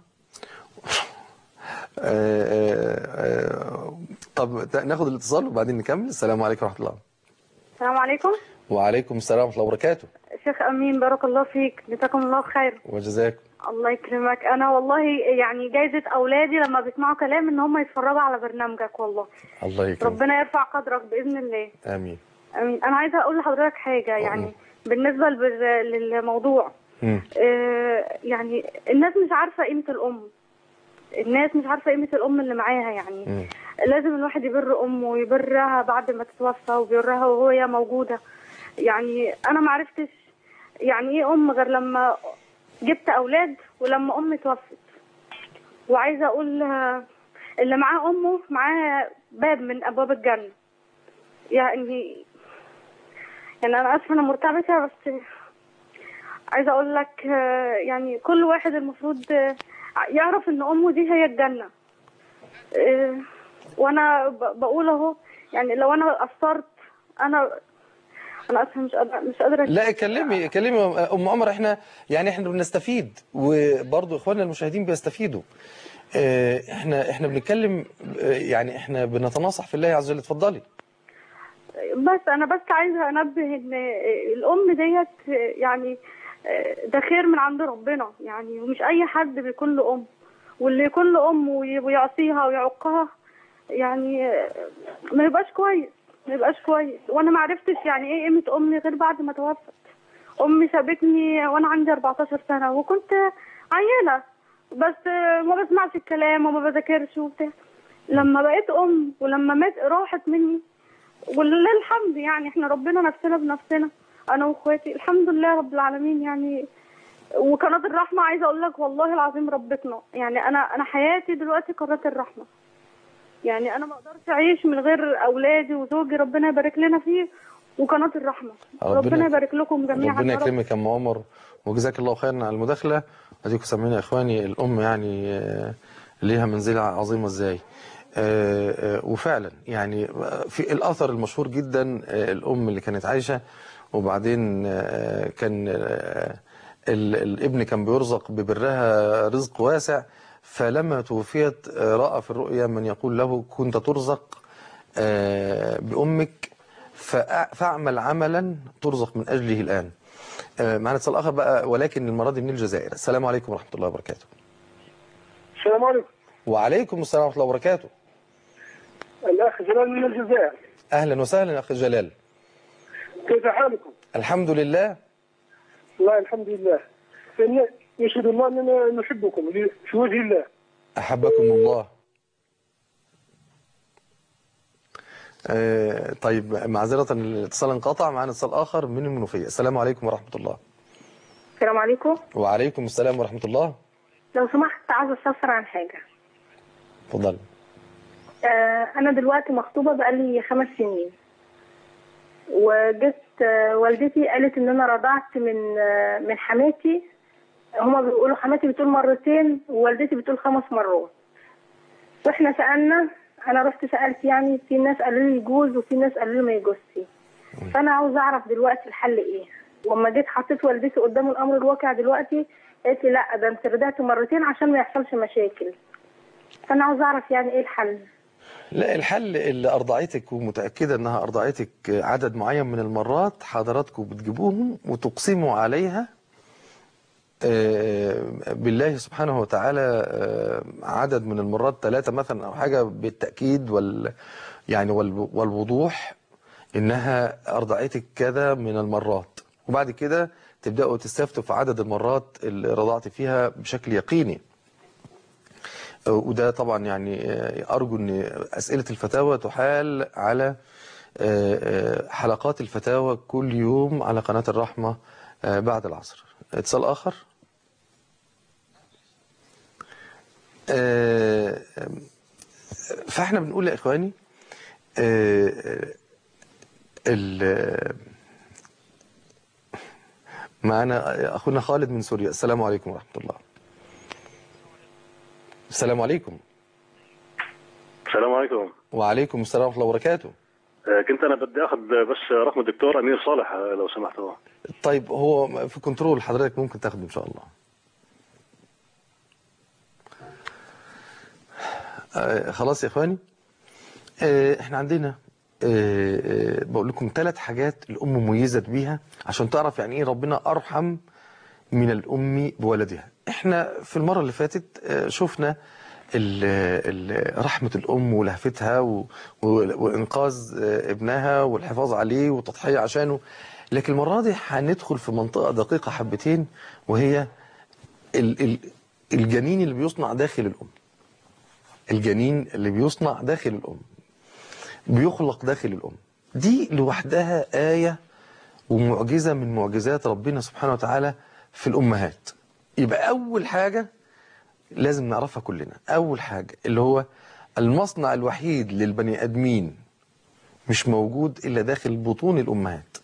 آه، آه، آه، طب ناخد الاتصال وبعدين نكمل السلام عليكم ورحمة الله السلام عليكم وعليكم السلام ورحمة الله وبركاته شيخ امين بارك الله فيك جزاكم الله خير وجزاكم الله يكرمك انا والله يعني جايزه اولادي لما بيسمعوا كلام ان هم يتفرجوا على برنامجك والله الله يكرمك ربنا يرفع قدرك باذن الله آمين امين انا عايزه اقول لحضرتك حاجه يعني بالنسبه للبر- للموضوع مم. آه، يعني الناس مش عارفه قيمه الام الناس مش عارفه قيمه الام اللي معاها يعني مم. لازم الواحد يبر امه ويبرها بعد ما تتوفى وبيبرها وهي موجوده يعني انا ما عرفتش يعني ايه ام غير لما جبت اولاد ولما امي توفت وعايزه اقول آه، اللي معاه امه معاه باب من ابواب الجنه يعني يعني انا اسفه انا مرتبكه بس عايزه اقول لك آه، يعني كل واحد المفروض آه، يعرف ان امه دي هي الجنه آه، وانا ب- بقول اهو يعني لو انا قصرت انا انا اسفه مش قادره مش قادره لا كلمي كلمي ام عمر احنا يعني احنا بنستفيد وبرضه اخواننا المشاهدين بيستفيدوا اه، احنا احنا بنتكلم اه، يعني احنا بنتناصح في الله عز وجل اتفضلي بس انا بس عايزه انبه ان الام ديت يعني ده خير من عند ربنا يعني ومش اي حد بيكون له ام واللي يكون له ام وي- ويعصيها ويعقها يعني ما يبقاش كويس ما يبقاش كويس وانا ما عرفتش يعني ايه قيمه امي غير بعد ما توفت امي سابتني وانا عندي 14 سنه وكنت عيانه بس ما بسمعش الكلام وما بذاكرش وبتاع لما بقيت ام ولما مات راحت مني ولله الحمد يعني احنا ربنا نفسنا بنفسنا انا واخواتي الحمد لله رب العالمين يعني وقناه الرحمه عايزه اقول لك والله العظيم ربتنا يعني انا انا حياتي دلوقتي قناه الرحمه يعني انا ما اقدرش اعيش من غير اولادي وزوجي ربنا يبارك لنا فيه وقناه الرحمه ربنا- ربنا يبارك لكم جميعا ربنا يا رب. يكرمك يا ام عمر وجزاك الله خيرا على المداخله اديكم سامعين يا اخواني الام يعني اه، ليها منزله عظيمه ازاي اه، اه، وفعلا يعني في الاثر المشهور جدا اه، الام اللي كانت عايشه وبعدين اه، كان اه، ال- الابن كان بيرزق ببرها رزق واسع فلما توفيت آه، رأى في الرؤيا من يقول له كنت ترزق آه، بأمك فأ- فاعمل عملا ترزق من أجله الآن آه، معنا اتصال آخر بقى ولكن المرة دي من الجزائر السلام عليكم ورحمة الله وبركاته السلام عليكم وعليكم السلام ورحمة الله وبركاته الاخ جلال من الجزائر أهلا وسهلا أخي جلال كيف حالكم؟ الحمد لله والله الحمد لله فإن يشهد الله اننا نحبكم في وجه الله أحبكم الله آه، طيب معذرة الاتصال انقطع معنا اتصال آخر من المنوفية السلام عليكم ورحمة الله السلام عليكم وعليكم السلام ورحمة الله لو سمحت عاوزة استفسر عن حاجة تفضل آه أنا دلوقتي مخطوبة بقالي خمس سنين وجت آه والدتي قالت إن أنا رضعت من آه من حماتي هما بيقولوا حماتي بتقول مرتين ووالدتي بتقول خمس مرات واحنا سألنا أنا رحت سألت يعني في ناس قالوا لي يجوز وفي ناس قالوا لي ما يجوزش فأنا عاوزة أعرف دلوقتي الحل إيه وأما جيت حطيت والدتي قدام الأمر الواقع دلوقتي قالت لي لا ده أنت رضعت مرتين عشان ما يحصلش مشاكل فأنا عاوزة أعرف يعني إيه الحل لا الحل اللي أرضعتك ومتأكدة أنها أرضعتك عدد معين من المرات حضراتكم بتجيبوهم وتقسموا عليها آه، بالله سبحانه وتعالى آه، عدد من المرات ثلاثة مثلا أو حاجة بالتأكيد وال يعني وال- والوضوح إنها أرضعتك كذا من المرات وبعد كده تبدأوا تستفتوا في عدد المرات اللي رضعت فيها بشكل يقيني وده طبعا يعني آه، أرجو أن أسئلة الفتاوى تحال على آه، آه، حلقات الفتاوى كل يوم على قناة الرحمة آه، بعد العصر اتصال آخر آه، آه، فاحنا بنقول يا إخواني آه، آه، ال- معنا أخونا خالد من سوريا السلام عليكم ورحمة الله السلام عليكم السلام عليكم وعليكم السلام ورحمة الله وبركاته آه، كنت انا بدي اخذ بس رقم الدكتور امير صالح آه، لو سمحتوا طيب هو في كنترول حضرتك ممكن تاخده إن شاء الله آه خلاص يا إخواني آه احنا عندنا آه آه بقول لكم ثلاث حاجات الأم ميزت بيها عشان تعرف يعني إيه ربنا أرحم من الأم بولدها احنا في المرة اللي فاتت آه، شفنا ال- ال- رحمة الأم ولهفتها و- و- وإنقاذ آه، ابنها والحفاظ عليه والتضحية عشانه لكن المرة دي هندخل في منطقة دقيقة حبتين وهي ال- ال- الجنين اللي بيصنع داخل الأم الجنين اللي بيصنع داخل الأم بيخلق داخل الأم دي لوحدها آية ومعجزة من معجزات ربنا سبحانه وتعالى في الأمهات يبقى أول حاجة لازم نعرفها كلنا أول حاجة اللي هو المصنع الوحيد للبني أدمين مش موجود إلا داخل بطون الأمهات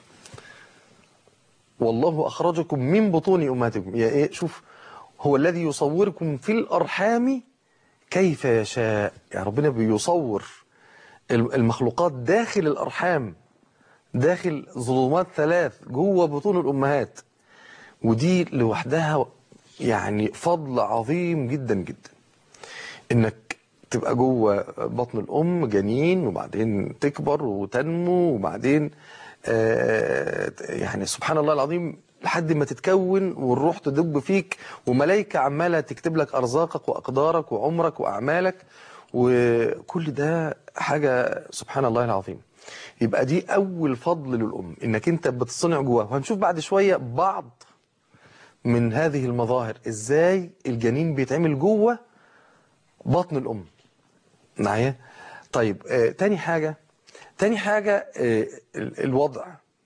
والله أخرجكم من بطون أمهاتكم يا إيه شوف هو الذي يصوركم في الأرحام كيف يشاء يعني ربنا بيصور المخلوقات داخل الأرحام داخل ظلمات ثلاث جوه بطون الأمهات ودي لوحدها يعني فضل عظيم جدا جدا انك تبقى جوه بطن الام جنين وبعدين تكبر وتنمو وبعدين آه يعني سبحان الله العظيم لحد ما تتكون والروح تدب فيك وملائكة عمالة تكتب لك أرزاقك وأقدارك وعمرك وأعمالك وكل ده حاجة سبحان الله العظيم يبقى دي أول فضل للأم إنك أنت بتصنع جواه وهنشوف بعد شوية بعض من هذه المظاهر إزاي الجنين بيتعمل جوه بطن الأم معايا طيب آه تاني حاجة تاني حاجة آه الوضع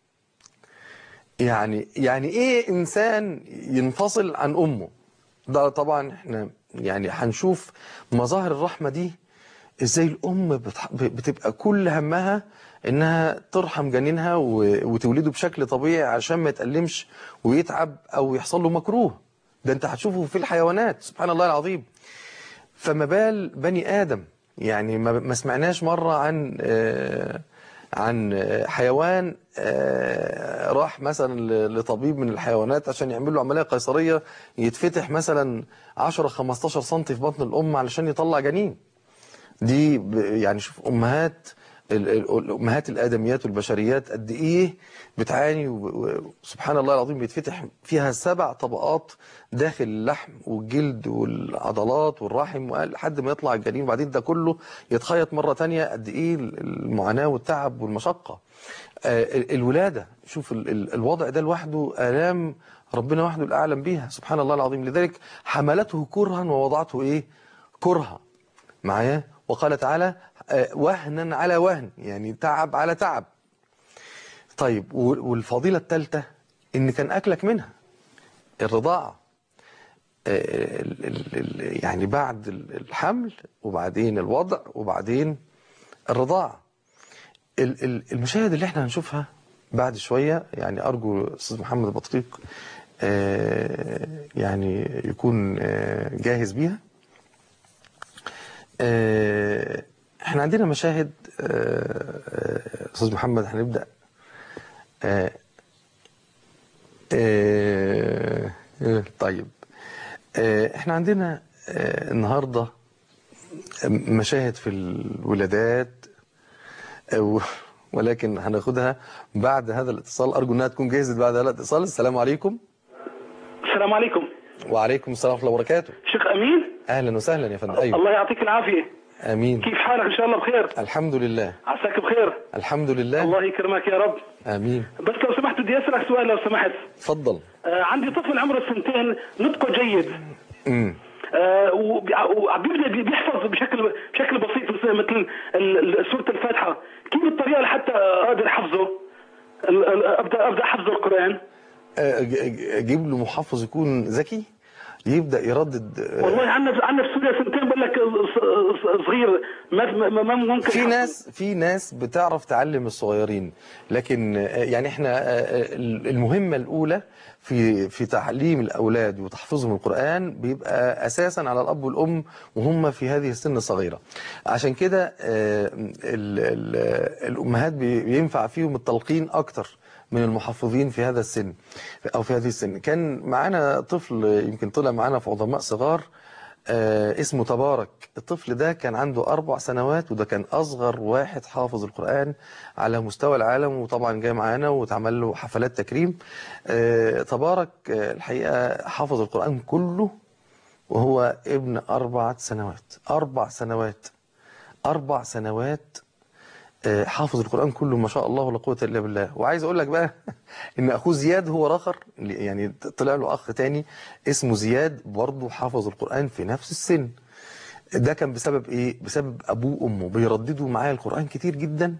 يعني يعني ايه انسان ينفصل عن امه ده طبعا احنا يعني هنشوف مظاهر الرحمة دي ازاي الام بتبقى كل همها انها ترحم جنينها وتولده بشكل طبيعي عشان ما يتألمش ويتعب او يحصل له مكروه ده انت هتشوفه في الحيوانات سبحان الله العظيم فما بال بني ادم يعني ما سمعناش مرة عن عن آه، حيوان آه، راح مثلا ل- لطبيب من الحيوانات عشان يعمل له عمليه قيصريه يتفتح مثلا 10 15 سم في بطن الام علشان يطلع جنين دي ب- يعني شوف امهات ال- ال- الامهات الادميات والبشريات قد ايه بتعاني و- وسبحان الله العظيم بيتفتح فيها سبع طبقات داخل اللحم والجلد والعضلات والرحم وقال- لحد ما يطلع الجنين وبعدين ده كله يتخيط مره تانية قد ايه المعاناه والتعب والمشقه آه، ال- الولاده شوف ال- ال- الوضع ده لوحده الام ربنا وحده الاعلم بيها سبحان الله العظيم لذلك حملته كرها ووضعته ايه كرها معايا وقال تعالى آه، وهنا على وهن يعني تعب على تعب طيب و- والفضيلة الثالثة ان كان اكلك منها الرضاعة آه، ال- ال- ال- يعني بعد ال- الحمل وبعدين الوضع وبعدين الرضاعة ال- ال- المشاهد اللي احنا هنشوفها بعد شوية يعني أرجو أستاذ محمد بطريق آه، يعني يكون آه، جاهز بيها آه، احنا عندنا مشاهد آه، آه، أستاذ محمد هنبدأ آه، آه، آه، طيب آه، احنا عندنا آه، النهارده مشاهد في الولادات آه، ولكن هناخدها بعد هذا الاتصال ارجو انها تكون جاهزه بعد هذا الاتصال السلام عليكم السلام عليكم وعليكم السلام ورحمه الله وبركاته شيخ امين اهلا وسهلا يا فندم ايوه الله يعطيك العافيه امين كيف حالك ان شاء الله بخير الحمد لله عساك بخير الحمد لله الله يكرمك يا رب امين بس لو سمحت بدي اسالك سؤال لو سمحت اتفضل آه عندي طفل عمره سنتين نطقه جيد امم آه وبيبدا وبيبدأ بيحفظ بشكل بشكل بسيط مثل مثل ال- ال- سوره الفاتحه كيف الطريقه لحتى اقدر احفظه ال- ال- ابدا ابدا حفظ القران آه، ج- ج- اجيب له محفظ يكون ذكي يبدا يردد آه، والله عندنا عندنا في سوريا سنتين بقول لك ص- ص- صغير ما ما ما ممكن في ناس في ناس بتعرف تعلم الصغيرين لكن آه، يعني احنا آه، آه، المهمة الأولى في في تعليم الأولاد وتحفيظهم القرآن بيبقى أساسا على الأب والأم وهم في هذه السن الصغيرة عشان كده آه، ال- ال- الأمهات بي- بينفع فيهم التلقين أكتر من المحفظين في هذا السن أو في هذه السن كان معانا طفل يمكن طلع معانا في عظماء صغار آه اسمه تبارك الطفل ده كان عنده أربع سنوات وده كان أصغر واحد حافظ القرآن على مستوى العالم وطبعا جاي معانا واتعمل له حفلات تكريم آه تبارك آه الحقيقة حافظ القرآن كله وهو ابن أربع سنوات أربع سنوات أربع سنوات آه، حافظ القرآن كله ما شاء الله ولا قوة إلا بالله وعايز أقول لك بقى إن أخوه زياد هو رخر يعني طلع له أخ تاني اسمه زياد برضه حافظ القرآن في نفس السن ده كان بسبب إيه؟ بسبب أبوه وأمه بيرددوا معاه القرآن كتير جدا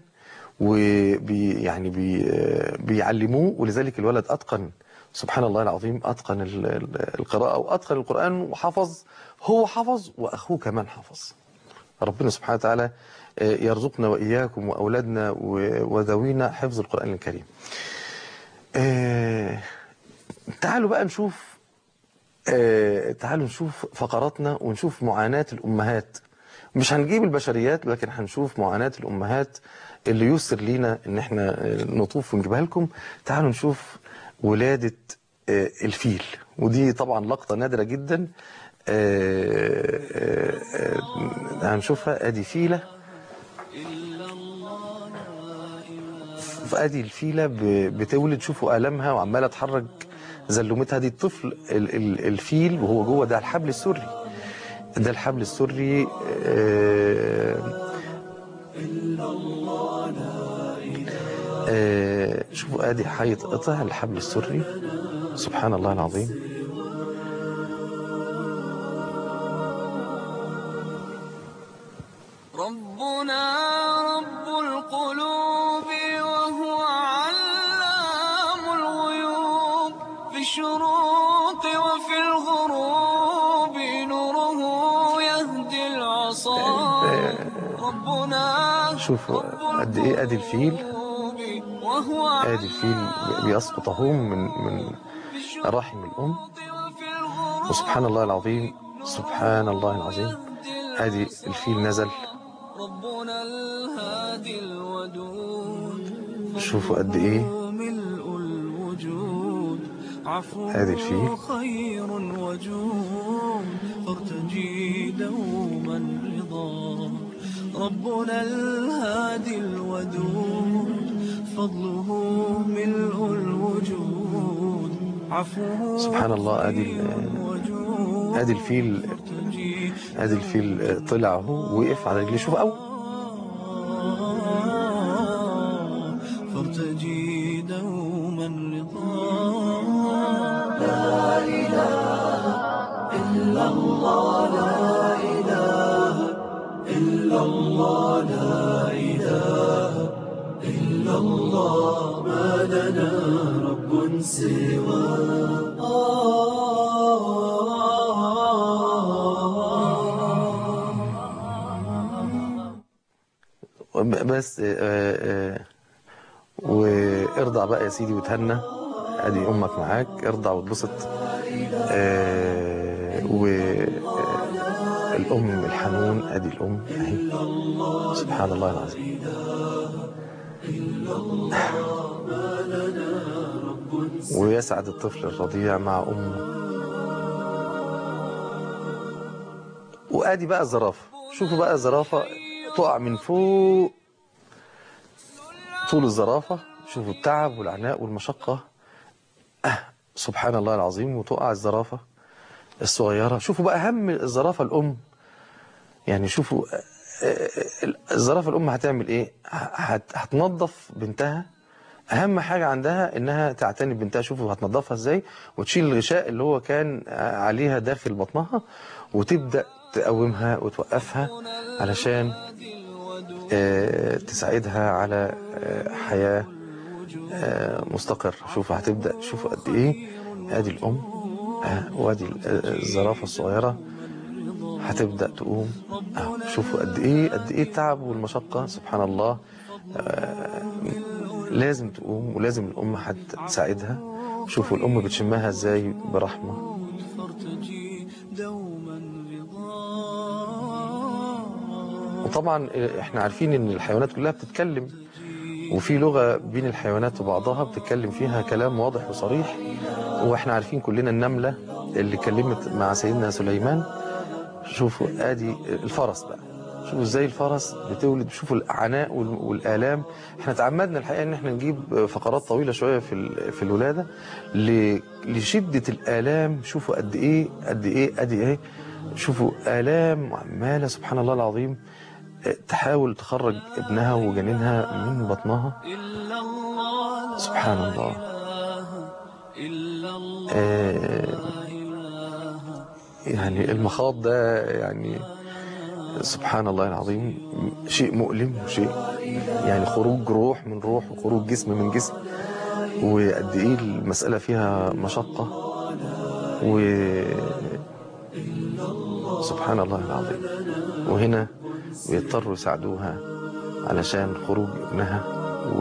وبي يعني بي آه، بيعلموه ولذلك الولد أتقن سبحان الله العظيم أتقن ال- ال- القراءة وأتقن القرآن وحفظ هو حفظ وأخوه كمان حفظ ربنا سبحانه وتعالى آه، يرزقنا وإياكم وأولادنا و- وذوينا حفظ القرآن الكريم آه، تعالوا بقى نشوف آه، تعالوا نشوف فقراتنا ونشوف معاناة الأمهات مش هنجيب البشريات لكن هنشوف معاناة الأمهات اللي يسر لينا ان احنا آه، نطوف ونجيبها لكم تعالوا نشوف ولادة آه، الفيل ودي طبعا لقطة نادرة جدا آه، آه، آه، هنشوفها ادي فيلة فادي الفيلة ب- بتولد شوفوا آلامها وعمالة تحرك زلومتها دي الطفل ال- ال- الفيل وهو جوه ده الحبل السري ده الحبل السري آه، آه، شوفوا ادي هيتقطع الحبل السري سبحان الله العظيم ربنا رب القلوب وهو علام الغيوب في الشروق وفي الغروب نوره يهدي العصا ربنا شوفوا قد ايه ادي الفيل وهو ادي الفيل بيسقط اهو من من رحم الام وسبحان الله العظيم سبحان الله العظيم ادي الفيل نزل ربنا الهادي الودود شوفوا قد ايه ملء الوجود عفوه هذه الفيل. خير وجود فارتجي دوما رضا ربنا الهادي الودود فضله ملء الوجود عفوه سبحان الله ادي ال- ادي الفيل ادي الفيل طلع اهو وقف على رجليه شوف او فارتجي دوما رضا لا إله إلا الله لا إله إلا الله لا إله إلا الله ما لنا رب سواه بس آه، آه، وارضع بقى يا سيدي وتهنى ادي امك معاك ارضع واتبسط آه، و آه، الام الحنون ادي الام اهي سبحان الله العظيم ويسعد الطفل الرضيع مع امه وادي بقى الزرافه شوفوا بقى الزرافه تقع من فوق طول الزرافه شوفوا التعب والعناء والمشقه آه سبحان الله العظيم وتقع الزرافه الصغيره شوفوا بقى اهم الزرافه الام يعني شوفوا آه، آه، الزرافه الام هتعمل ايه هت- هتنظف بنتها اهم حاجه عندها انها تعتني ببنتها شوفوا هتنظفها ازاي وتشيل الغشاء اللي هو كان عليها داخل بطنها وتبدا تقومها وتوقفها علشان آه، تساعدها على آه، حياه آه، مستقر شوفوا هتبدا شوفوا قد ايه ادي الام آه، وادي ال- آه، الزرافه الصغيره هتبدا تقوم آه، شوفوا قد ايه قد ايه التعب والمشقه سبحان الله آه، لازم تقوم ولازم الام هتساعدها شوفوا الام بتشمها ازاي برحمه فارتجي دوما رضا وطبعا احنا عارفين ان الحيوانات كلها بتتكلم وفي لغه بين الحيوانات وبعضها بتتكلم فيها كلام واضح وصريح واحنا عارفين كلنا النمله اللي كلمت مع سيدنا سليمان شوفوا ادي الفرس بقى شوفوا ازاي الفرس بتولد شوفوا العناء وال- والالام احنا تعمدنا الحقيقه ان احنا نجيب فقرات طويله شويه في ال- في الولاده ل- لشده الالام شوفوا قد ايه قد ايه ادي ايه شوفوا الام عماله سبحان الله العظيم اه، تحاول تخرج ابنها وجنينها من بطنها سبحان الله اه، يعني المخاض ده يعني سبحان الله العظيم شيء مؤلم وشيء يعني خروج روح من روح وخروج جسم من جسم وقد ايه المسألة فيها مشقة و سبحان الله العظيم وهنا بيضطروا يساعدوها علشان خروج ابنها و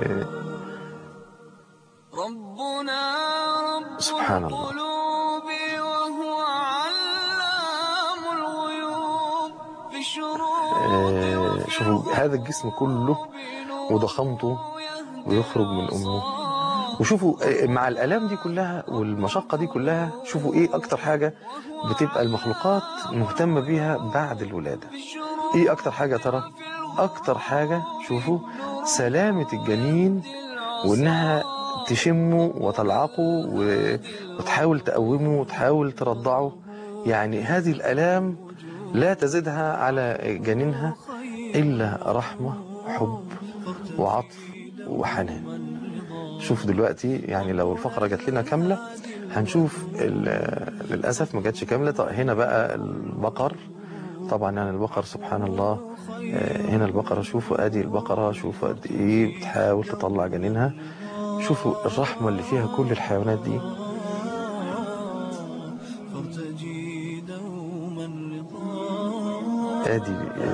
ربنا رب سبحان الله القلوب وهو علام الغيوب بشروق آه، شوفوا هذا الجسم كله وضخامته ويخرج من امه وشوفوا آه، مع الالام دي كلها والمشقه دي كلها شوفوا ايه اكتر حاجه بتبقى المخلوقات مهتمه بيها بعد الولاده ايه اكتر حاجه يا ترى اكتر حاجه شوفوا سلامه الجنين وانها تشمه وتلعقه و- وتحاول تقومه وتحاول ترضعه يعني هذه الالام لا تزيدها على جنينها الا رحمه حب وعطف وحنان شوف دلوقتي يعني لو الفقره جات لنا كامله هنشوف ال- للاسف ما جاتش كامله طب هنا بقى البقر طبعا يعني البقر سبحان الله آه، هنا البقره شوفوا ادي البقره شوفوا قد ايه بتحاول تطلع جنينها شوفوا الرحمه اللي فيها كل الحيوانات دي فارتجي دوما رضا ادي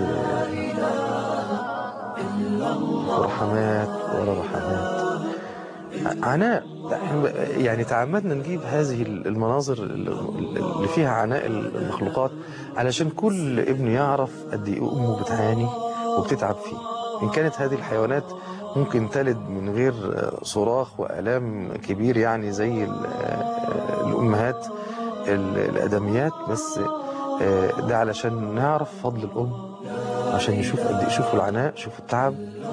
آه، رحمات ورا رحمات عناء إحنا يعني تعمدنا نجيب هذه المناظر اللي فيها عناء المخلوقات علشان كل ابن يعرف قد ايه امه بتعاني وبتتعب فيه إن كانت هذه الحيوانات ممكن تلد من غير آه، صراخ وآلام كبير يعني زي ال- آه، الأمهات ال- الآدميات بس آه، ده علشان نعرف فضل الأم عشان نشوف قد إيه شوفوا العناء شوفوا التعب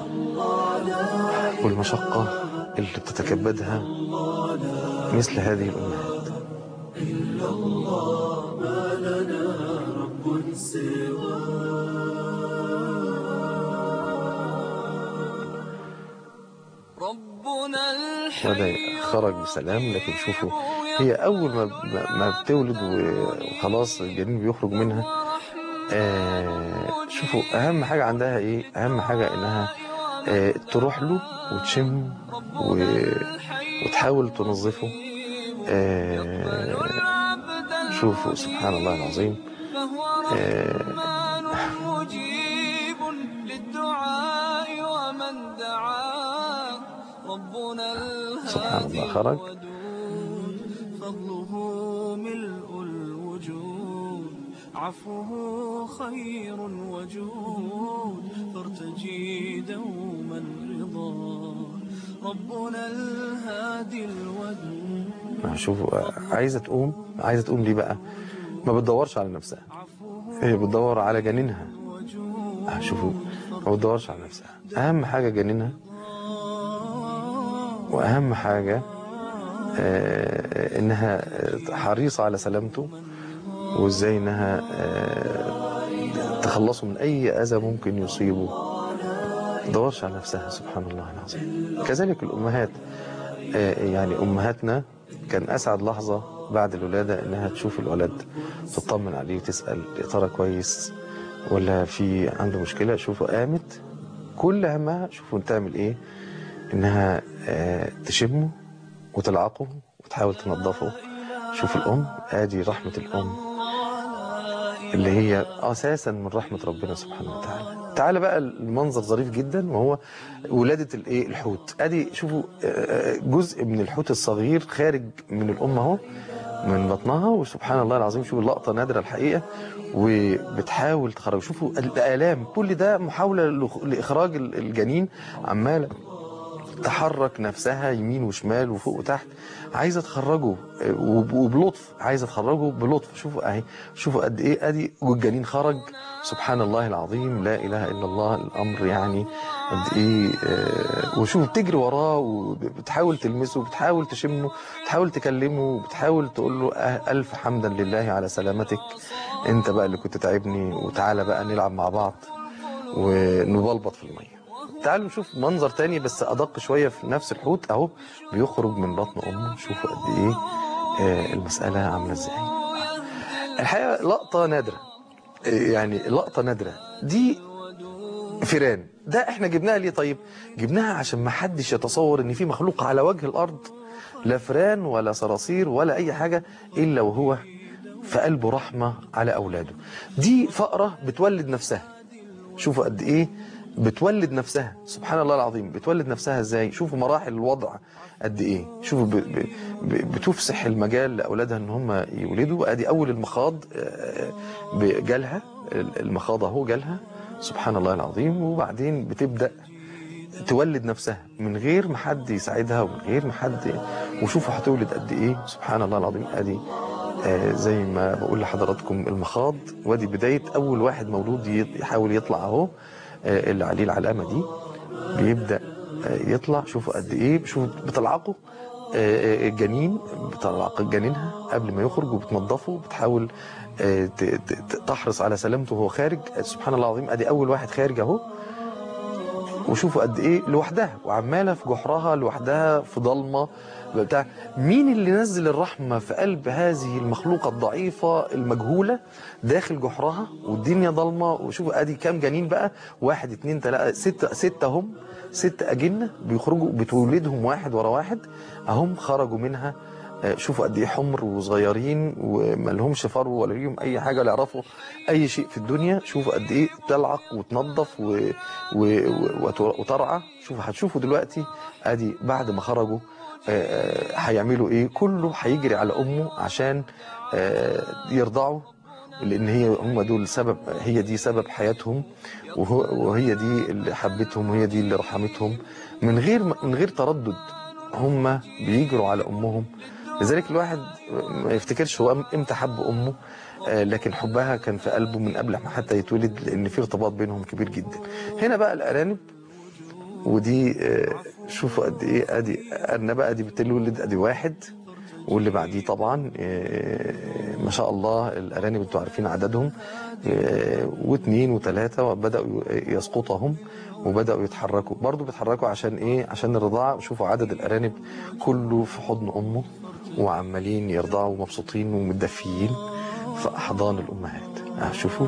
والمشقة اللي بتتكبدها مثل هذه الأمهات إلا الله ما لنا رب ربنا وده خرج بسلام لكن شوفوا هي أول ما ما- ما بتولد وخلاص الجنين بيخرج منها آه شوفوا أهم حاجة عندها إيه أهم حاجة إنها آه تروح له وتشم و- وتحاول تنظفه آه شوفوا سبحان الله العظيم آه مجيب للدعاء ومن دعا ربنا سبحان الله الهادي خرج فضله ملء الوجود عفوه خير وجود فارتجي دوما رضا ربنا الهادي الودود شوفوا آه، عايزة تقوم عايزة تقوم ليه بقى ما بتدورش على نفسها هي بتدور على جنينها آه، شوفوا ما بتدورش على نفسها أهم حاجة جنينها وأهم حاجة آه، إنها آه، حريصة على سلامته وإزاي إنها آه، تخلصه من أي أذى ممكن يصيبه ما تدورش على نفسها سبحان الله العظيم كذلك الأمهات آه، يعني أمهاتنا كان أسعد لحظة بعد الولادة إنها تشوف الولد تطمن عليه وتسأل يا ترى كويس ولا في عنده مشكلة شوفوا قامت كل همها شوفوا تعمل إيه إنها آه، تشمه وتلعقه وتحاول تنظفه شوف الأم آدي رحمة الأم اللي هي أساسا من رحمة ربنا سبحانه وتعالى تعالى بقى المنظر ظريف جدا وهو ولادة الايه الحوت ادي شوفوا آه، جزء من الحوت الصغير خارج من الام اهو من بطنها وسبحان الله العظيم شوفوا اللقطة نادرة الحقيقة وبتحاول تخرج شوفوا الآلام كل ده محاولة لخ- لإخراج ال- الجنين عمالة تحرك نفسها يمين وشمال وفوق وتحت عايزه تخرجه آه، وب- وبلطف عايزه تخرجه بلطف شوفوا اهي شوفوا قد ايه ادي والجنين خرج سبحان الله العظيم لا اله الا الله الامر يعني قد ايه آه، وشوف بتجري وراه وبتحاول تلمسه بتحاول تشمه بتحاول تكلمه بتحاول تقول له آه، الف حمدا لله على سلامتك انت بقى اللي كنت تعبني وتعالى بقى نلعب مع بعض ونبلبط في الميه تعالوا نشوف منظر تاني بس ادق شويه في نفس الحوت اهو بيخرج من بطن امه شوفوا قد ايه آه، المساله عامله ازاي الحقيقه لقطه نادره آه، يعني لقطه نادره دي فيران ده احنا جبناها ليه طيب جبناها عشان ما حدش يتصور ان في مخلوق على وجه الارض لا فيران ولا صراصير ولا اي حاجه الا وهو في قلبه رحمه على اولاده دي فأره بتولد نفسها شوفوا قد ايه بتولد نفسها سبحان الله العظيم بتولد نفسها ازاي شوفوا مراحل الوضع قد ايه شوفوا ب... ب... ب... بتفسح المجال لاولادها ان هم يولدوا ادي اول المخاض آه، ب- جالها المخاض اهو جالها سبحان الله العظيم وبعدين بتبدا تولد نفسها من غير ما حد يساعدها ومن غير ما حد وشوفوا هتولد قد ايه سبحان الله العظيم ادي آه، زي ما بقول لحضراتكم المخاض وادي بدايه اول واحد مولود يط- يحاول يطلع اهو آه، اللي عليه العلامه دي بيبدا آه، يطلع شوفوا قد ايه شوفوا بتلعقه آه، آه، الجنين بتلعق جنينها قبل ما يخرج وبتنظفه بتحاول آه، ت- ت- ت- تحرص على سلامته وهو خارج آه، سبحان الله العظيم ادي اول واحد خارج اهو وشوفوا قد ايه لوحدها وعماله في جحرها لوحدها في ضلمه بتاع مين اللي نزل الرحمه في قلب هذه المخلوقه الضعيفه المجهوله داخل جحرها والدنيا ضلمه وشوفوا ادي كام جنين بقى واحد اتنين تلاته ستة ستة هم ست اجنه بيخرجوا بتولدهم واحد ورا واحد اهم خرجوا منها آه، شوفوا قد ايه حمر وصغيرين وما لهمش فرو ولا ليهم اي حاجه ولا يعرفوا اي شيء في الدنيا شوفوا قد ايه تلعق وتنظف و... و... و... وت- وترعى شوفوا هتشوفوا دلوقتي ادي بعد ما خرجوا آه، آه، هيعملوا ايه كله هيجري على امه عشان آه، يرضعه لان هي هم دول سبب هي دي سبب حياتهم وهو وهي دي اللي حبتهم وهي دي اللي رحمتهم من غير من غير تردد هم بيجروا على امهم لذلك الواحد ما يفتكرش هو امتى حب امه آه، لكن حبها كان في قلبه من قبل ما حتى يتولد لان في ارتباط بينهم كبير جدا هنا بقى الارانب ودي آه، شوفوا قد ايه ادي ارنبه ادي بتولد ادي واحد واللي بعديه طبعا آه، ما شاء الله الارانب انتوا عارفين عددهم آه، واثنين وثلاثه وبداوا يسقطهم وبداوا يتحركوا برضو بيتحركوا عشان ايه عشان الرضاعه شوفوا عدد الارانب كله في حضن امه وعمالين يرضعوا ومبسوطين ومتدفيين في احضان الامهات آه، شوفوا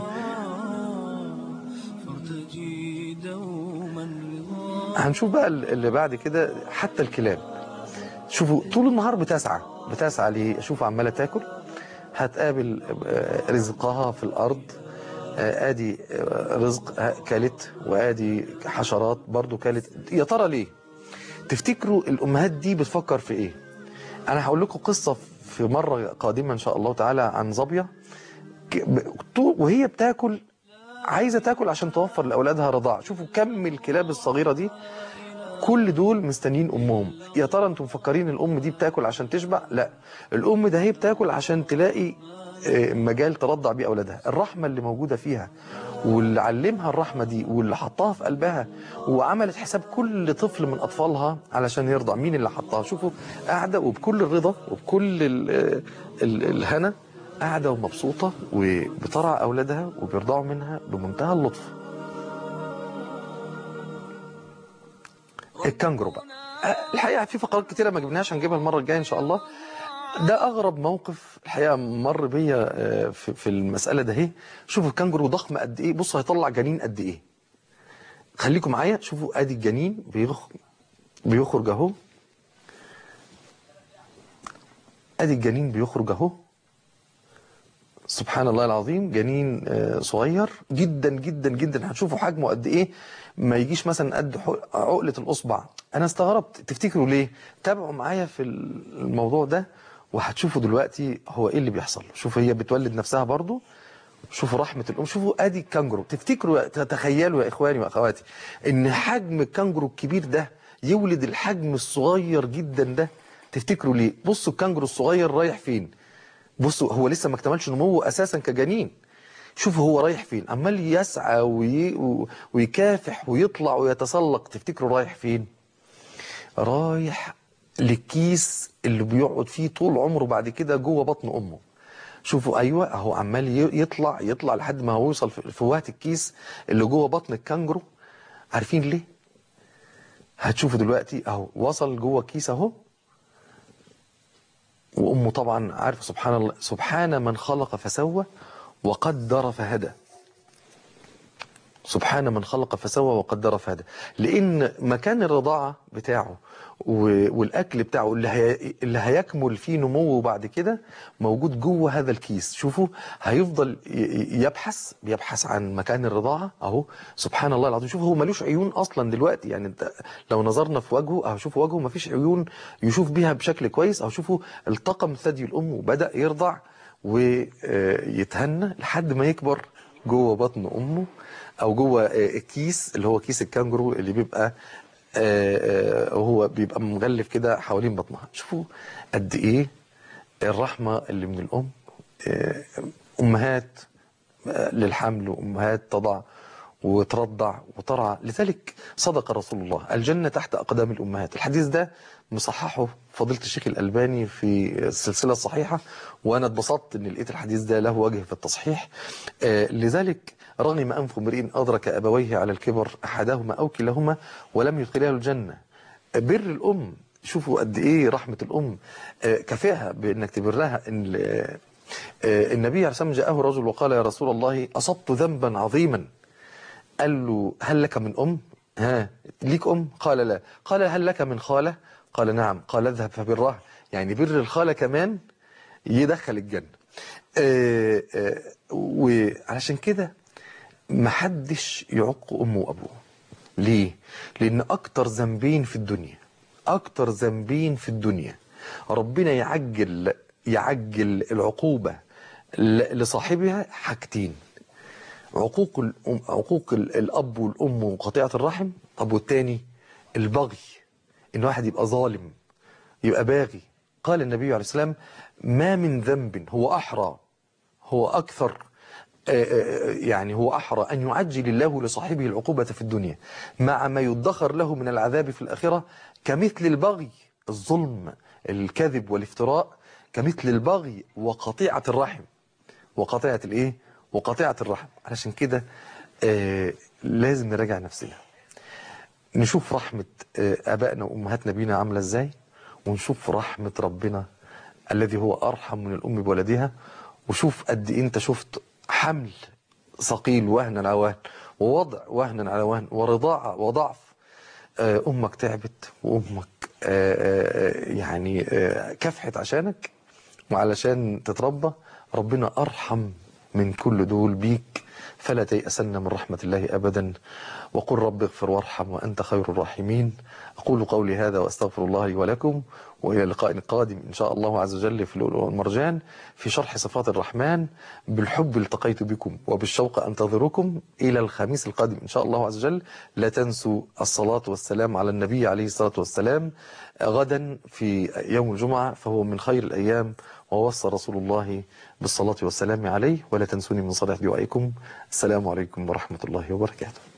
فارتجي دوما رضا هنشوف بقى اللي بعد كده حتى الكلاب شوفوا طول النهار بتسعى بتسعى ليه شوفوا عماله تاكل هتقابل آه، رزقها في الارض آه، ادي آه، رزق آه، كلت وادي حشرات برضو كلت يا ترى ليه تفتكروا الامهات دي بتفكر في ايه انا هقول لكم قصه في مره قادمه ان شاء الله تعالى عن ظبيه ك- ب- طول- وهي بتاكل عايزه تاكل عشان توفر لاولادها رضاعه شوفوا كم الكلاب الصغيره دي كل دول مستنيين امهم يا ترى انتم مفكرين الام دي بتاكل عشان تشبع لا الام ده هي بتاكل عشان تلاقي آه، مجال ترضع بيه اولادها الرحمه اللي موجوده فيها واللي علمها الرحمه دي واللي حطها في قلبها وعملت حساب كل طفل من اطفالها علشان يرضع مين اللي حطها شوفوا قاعده وبكل الرضا وبكل ال ال الهنا قاعده ومبسوطه وبترعى اولادها وبيرضعوا منها بمنتهى اللطف الكانجرو بقى أه، الحقيقه في فقرات كتيره ما جبناهاش هنجيبها المره الجايه ان شاء الله ده اغرب موقف الحقيقه مر بيا آه، في في المساله ده اهي شوفوا الكانجرو ضخم قد ايه بصوا هيطلع جنين قد ايه خليكم معايا شوفوا ادي الجنين بيخ... بيخرج اهو ادي الجنين بيخرج اهو سبحان الله العظيم جنين آه، صغير جدا جدا جدا هتشوفوا حجمه قد ايه ما يجيش مثلا قد ح- عقلة الاصبع انا استغربت تفتكروا ليه تابعوا معايا في الموضوع ده وهتشوفوا دلوقتي هو ايه اللي بيحصل شوفوا هي بتولد نفسها برضو شوفوا رحمة الأم شوفوا أدي الكانجرو تفتكروا تتخيلوا يا إخواني وأخواتي إن حجم الكانجرو الكبير ده يولد الحجم الصغير جدا ده تفتكروا ليه بصوا الكانجرو الصغير رايح فين بصوا هو لسه ما اكتملش نموه أساسا كجنين شوفوا هو رايح فين عمال يسعى وي... و- ويكافح ويطلع ويتسلق تفتكروا رايح فين رايح للكيس اللي بيقعد فيه طول عمره بعد كده جوه بطن امه شوفوا ايوه اهو عمال ي- يطلع يطلع لحد ما هو يوصل في في وهة الكيس اللي جوه بطن الكانجرو عارفين ليه هتشوفوا دلوقتي اهو وصل جوه الكيس اهو وامه طبعا عارفه سبحان الله سبحان من خلق فسوى وقدر فهدى سبحان من خلق فسوى وقدر فهدى لان مكان الرضاعه بتاعه و- والاكل بتاعه اللي هي اللي هيكمل فيه نموه بعد كده موجود جوه هذا الكيس شوفوا هيفضل ي- ي- يبحث بيبحث عن مكان الرضاعه اهو سبحان الله العظيم شوفوا هو ملوش عيون اصلا دلوقتي يعني انت لو نظرنا في وجهه اهو شوفوا وجهه مفيش عيون يشوف بيها بشكل كويس اهو شوفوا التقم ثدي الام وبدا يرضع ويتهنى لحد ما يكبر جوه بطن امه او جوه آه، الكيس اللي هو كيس الكانجرو اللي بيبقى آه، آه، هو بيبقى مغلف كده حوالين بطنها شوفوا قد ايه الرحمه اللي من الام آه، امهات آه، للحمل وامهات تضع وترضع وترعى لذلك صدق رسول الله الجنة تحت أقدام الأمهات الحديث ده مصححه فضيلة الشيخ الألباني في السلسلة الصحيحة وأنا اتبسطت أن لقيت الحديث ده له وجه في التصحيح آه، لذلك رغم أنف امرئ أدرك أبويه على الكبر أحدهما أو كلاهما ولم يدخلاه الجنة بر الأم شوفوا قد إيه رحمة الأم آه، كفاها بأنك تبرها إن آه، آه، النبي عليه الصلاة والسلام جاءه رجل وقال يا رسول الله أصبت ذنبا عظيما قال له هل لك من أم ها ليك أم قال لا قال هل لك من خالة قال نعم قال اذهب فبرها يعني بر الخالة كمان يدخل الجنة آه، آه، وعلشان كده محدش يعق أمه وأبوه ليه؟ لأن أكتر ذنبين في الدنيا أكتر ذنبين في الدنيا ربنا يعجل يعجل العقوبة ل- لصاحبها حاجتين عقوق الأم عقوق ال- الأب والأم وقطيعة الرحم طب والتاني البغي إن واحد يبقى ظالم يبقى باغي قال النبي عليه السلام ما من ذنب هو أحرى هو أكثر آه، آه، يعني هو أحرى أن يعجل الله لصاحبه العقوبة في الدنيا مع ما يدخر له من العذاب في الآخرة كمثل البغي الظلم الكذب والافتراء كمثل البغي وقطيعة الرحم وقطيعة الايه وقطيعة الرحم علشان كده آه لازم نراجع نفسنا نشوف رحمة آه ابائنا وامهاتنا بينا عاملة ازاي ونشوف رحمة ربنا الذي هو ارحم من الام بولدها وشوف قد ايه انت شفت حمل ثقيل وهنا على وهن ووضع وهنا على وهن ورضاعة وضعف آه، امك تعبت وامك آه، آه، يعني آه، كافحت عشانك وعلشان تتربى ربنا ارحم من كل دول بيك فلا تيأسن من رحمة الله أبدا وقل رب اغفر وارحم وأنت خير الراحمين أقول قولي هذا وأستغفر الله لي ولكم وإلى لقاء قادم إن شاء الله عز وجل في اللؤلؤ والمرجان في شرح صفات الرحمن بالحب التقيت بكم وبالشوق أنتظركم إلى الخميس القادم إن شاء الله عز وجل لا تنسوا الصلاة والسلام على النبي عليه الصلاة والسلام غدا في يوم الجمعة فهو من خير الأيام ووصى رسول الله بالصلاة والسلام عليه ولا تنسوني من صلاة دعائكم السلام عليكم ورحمة الله وبركاته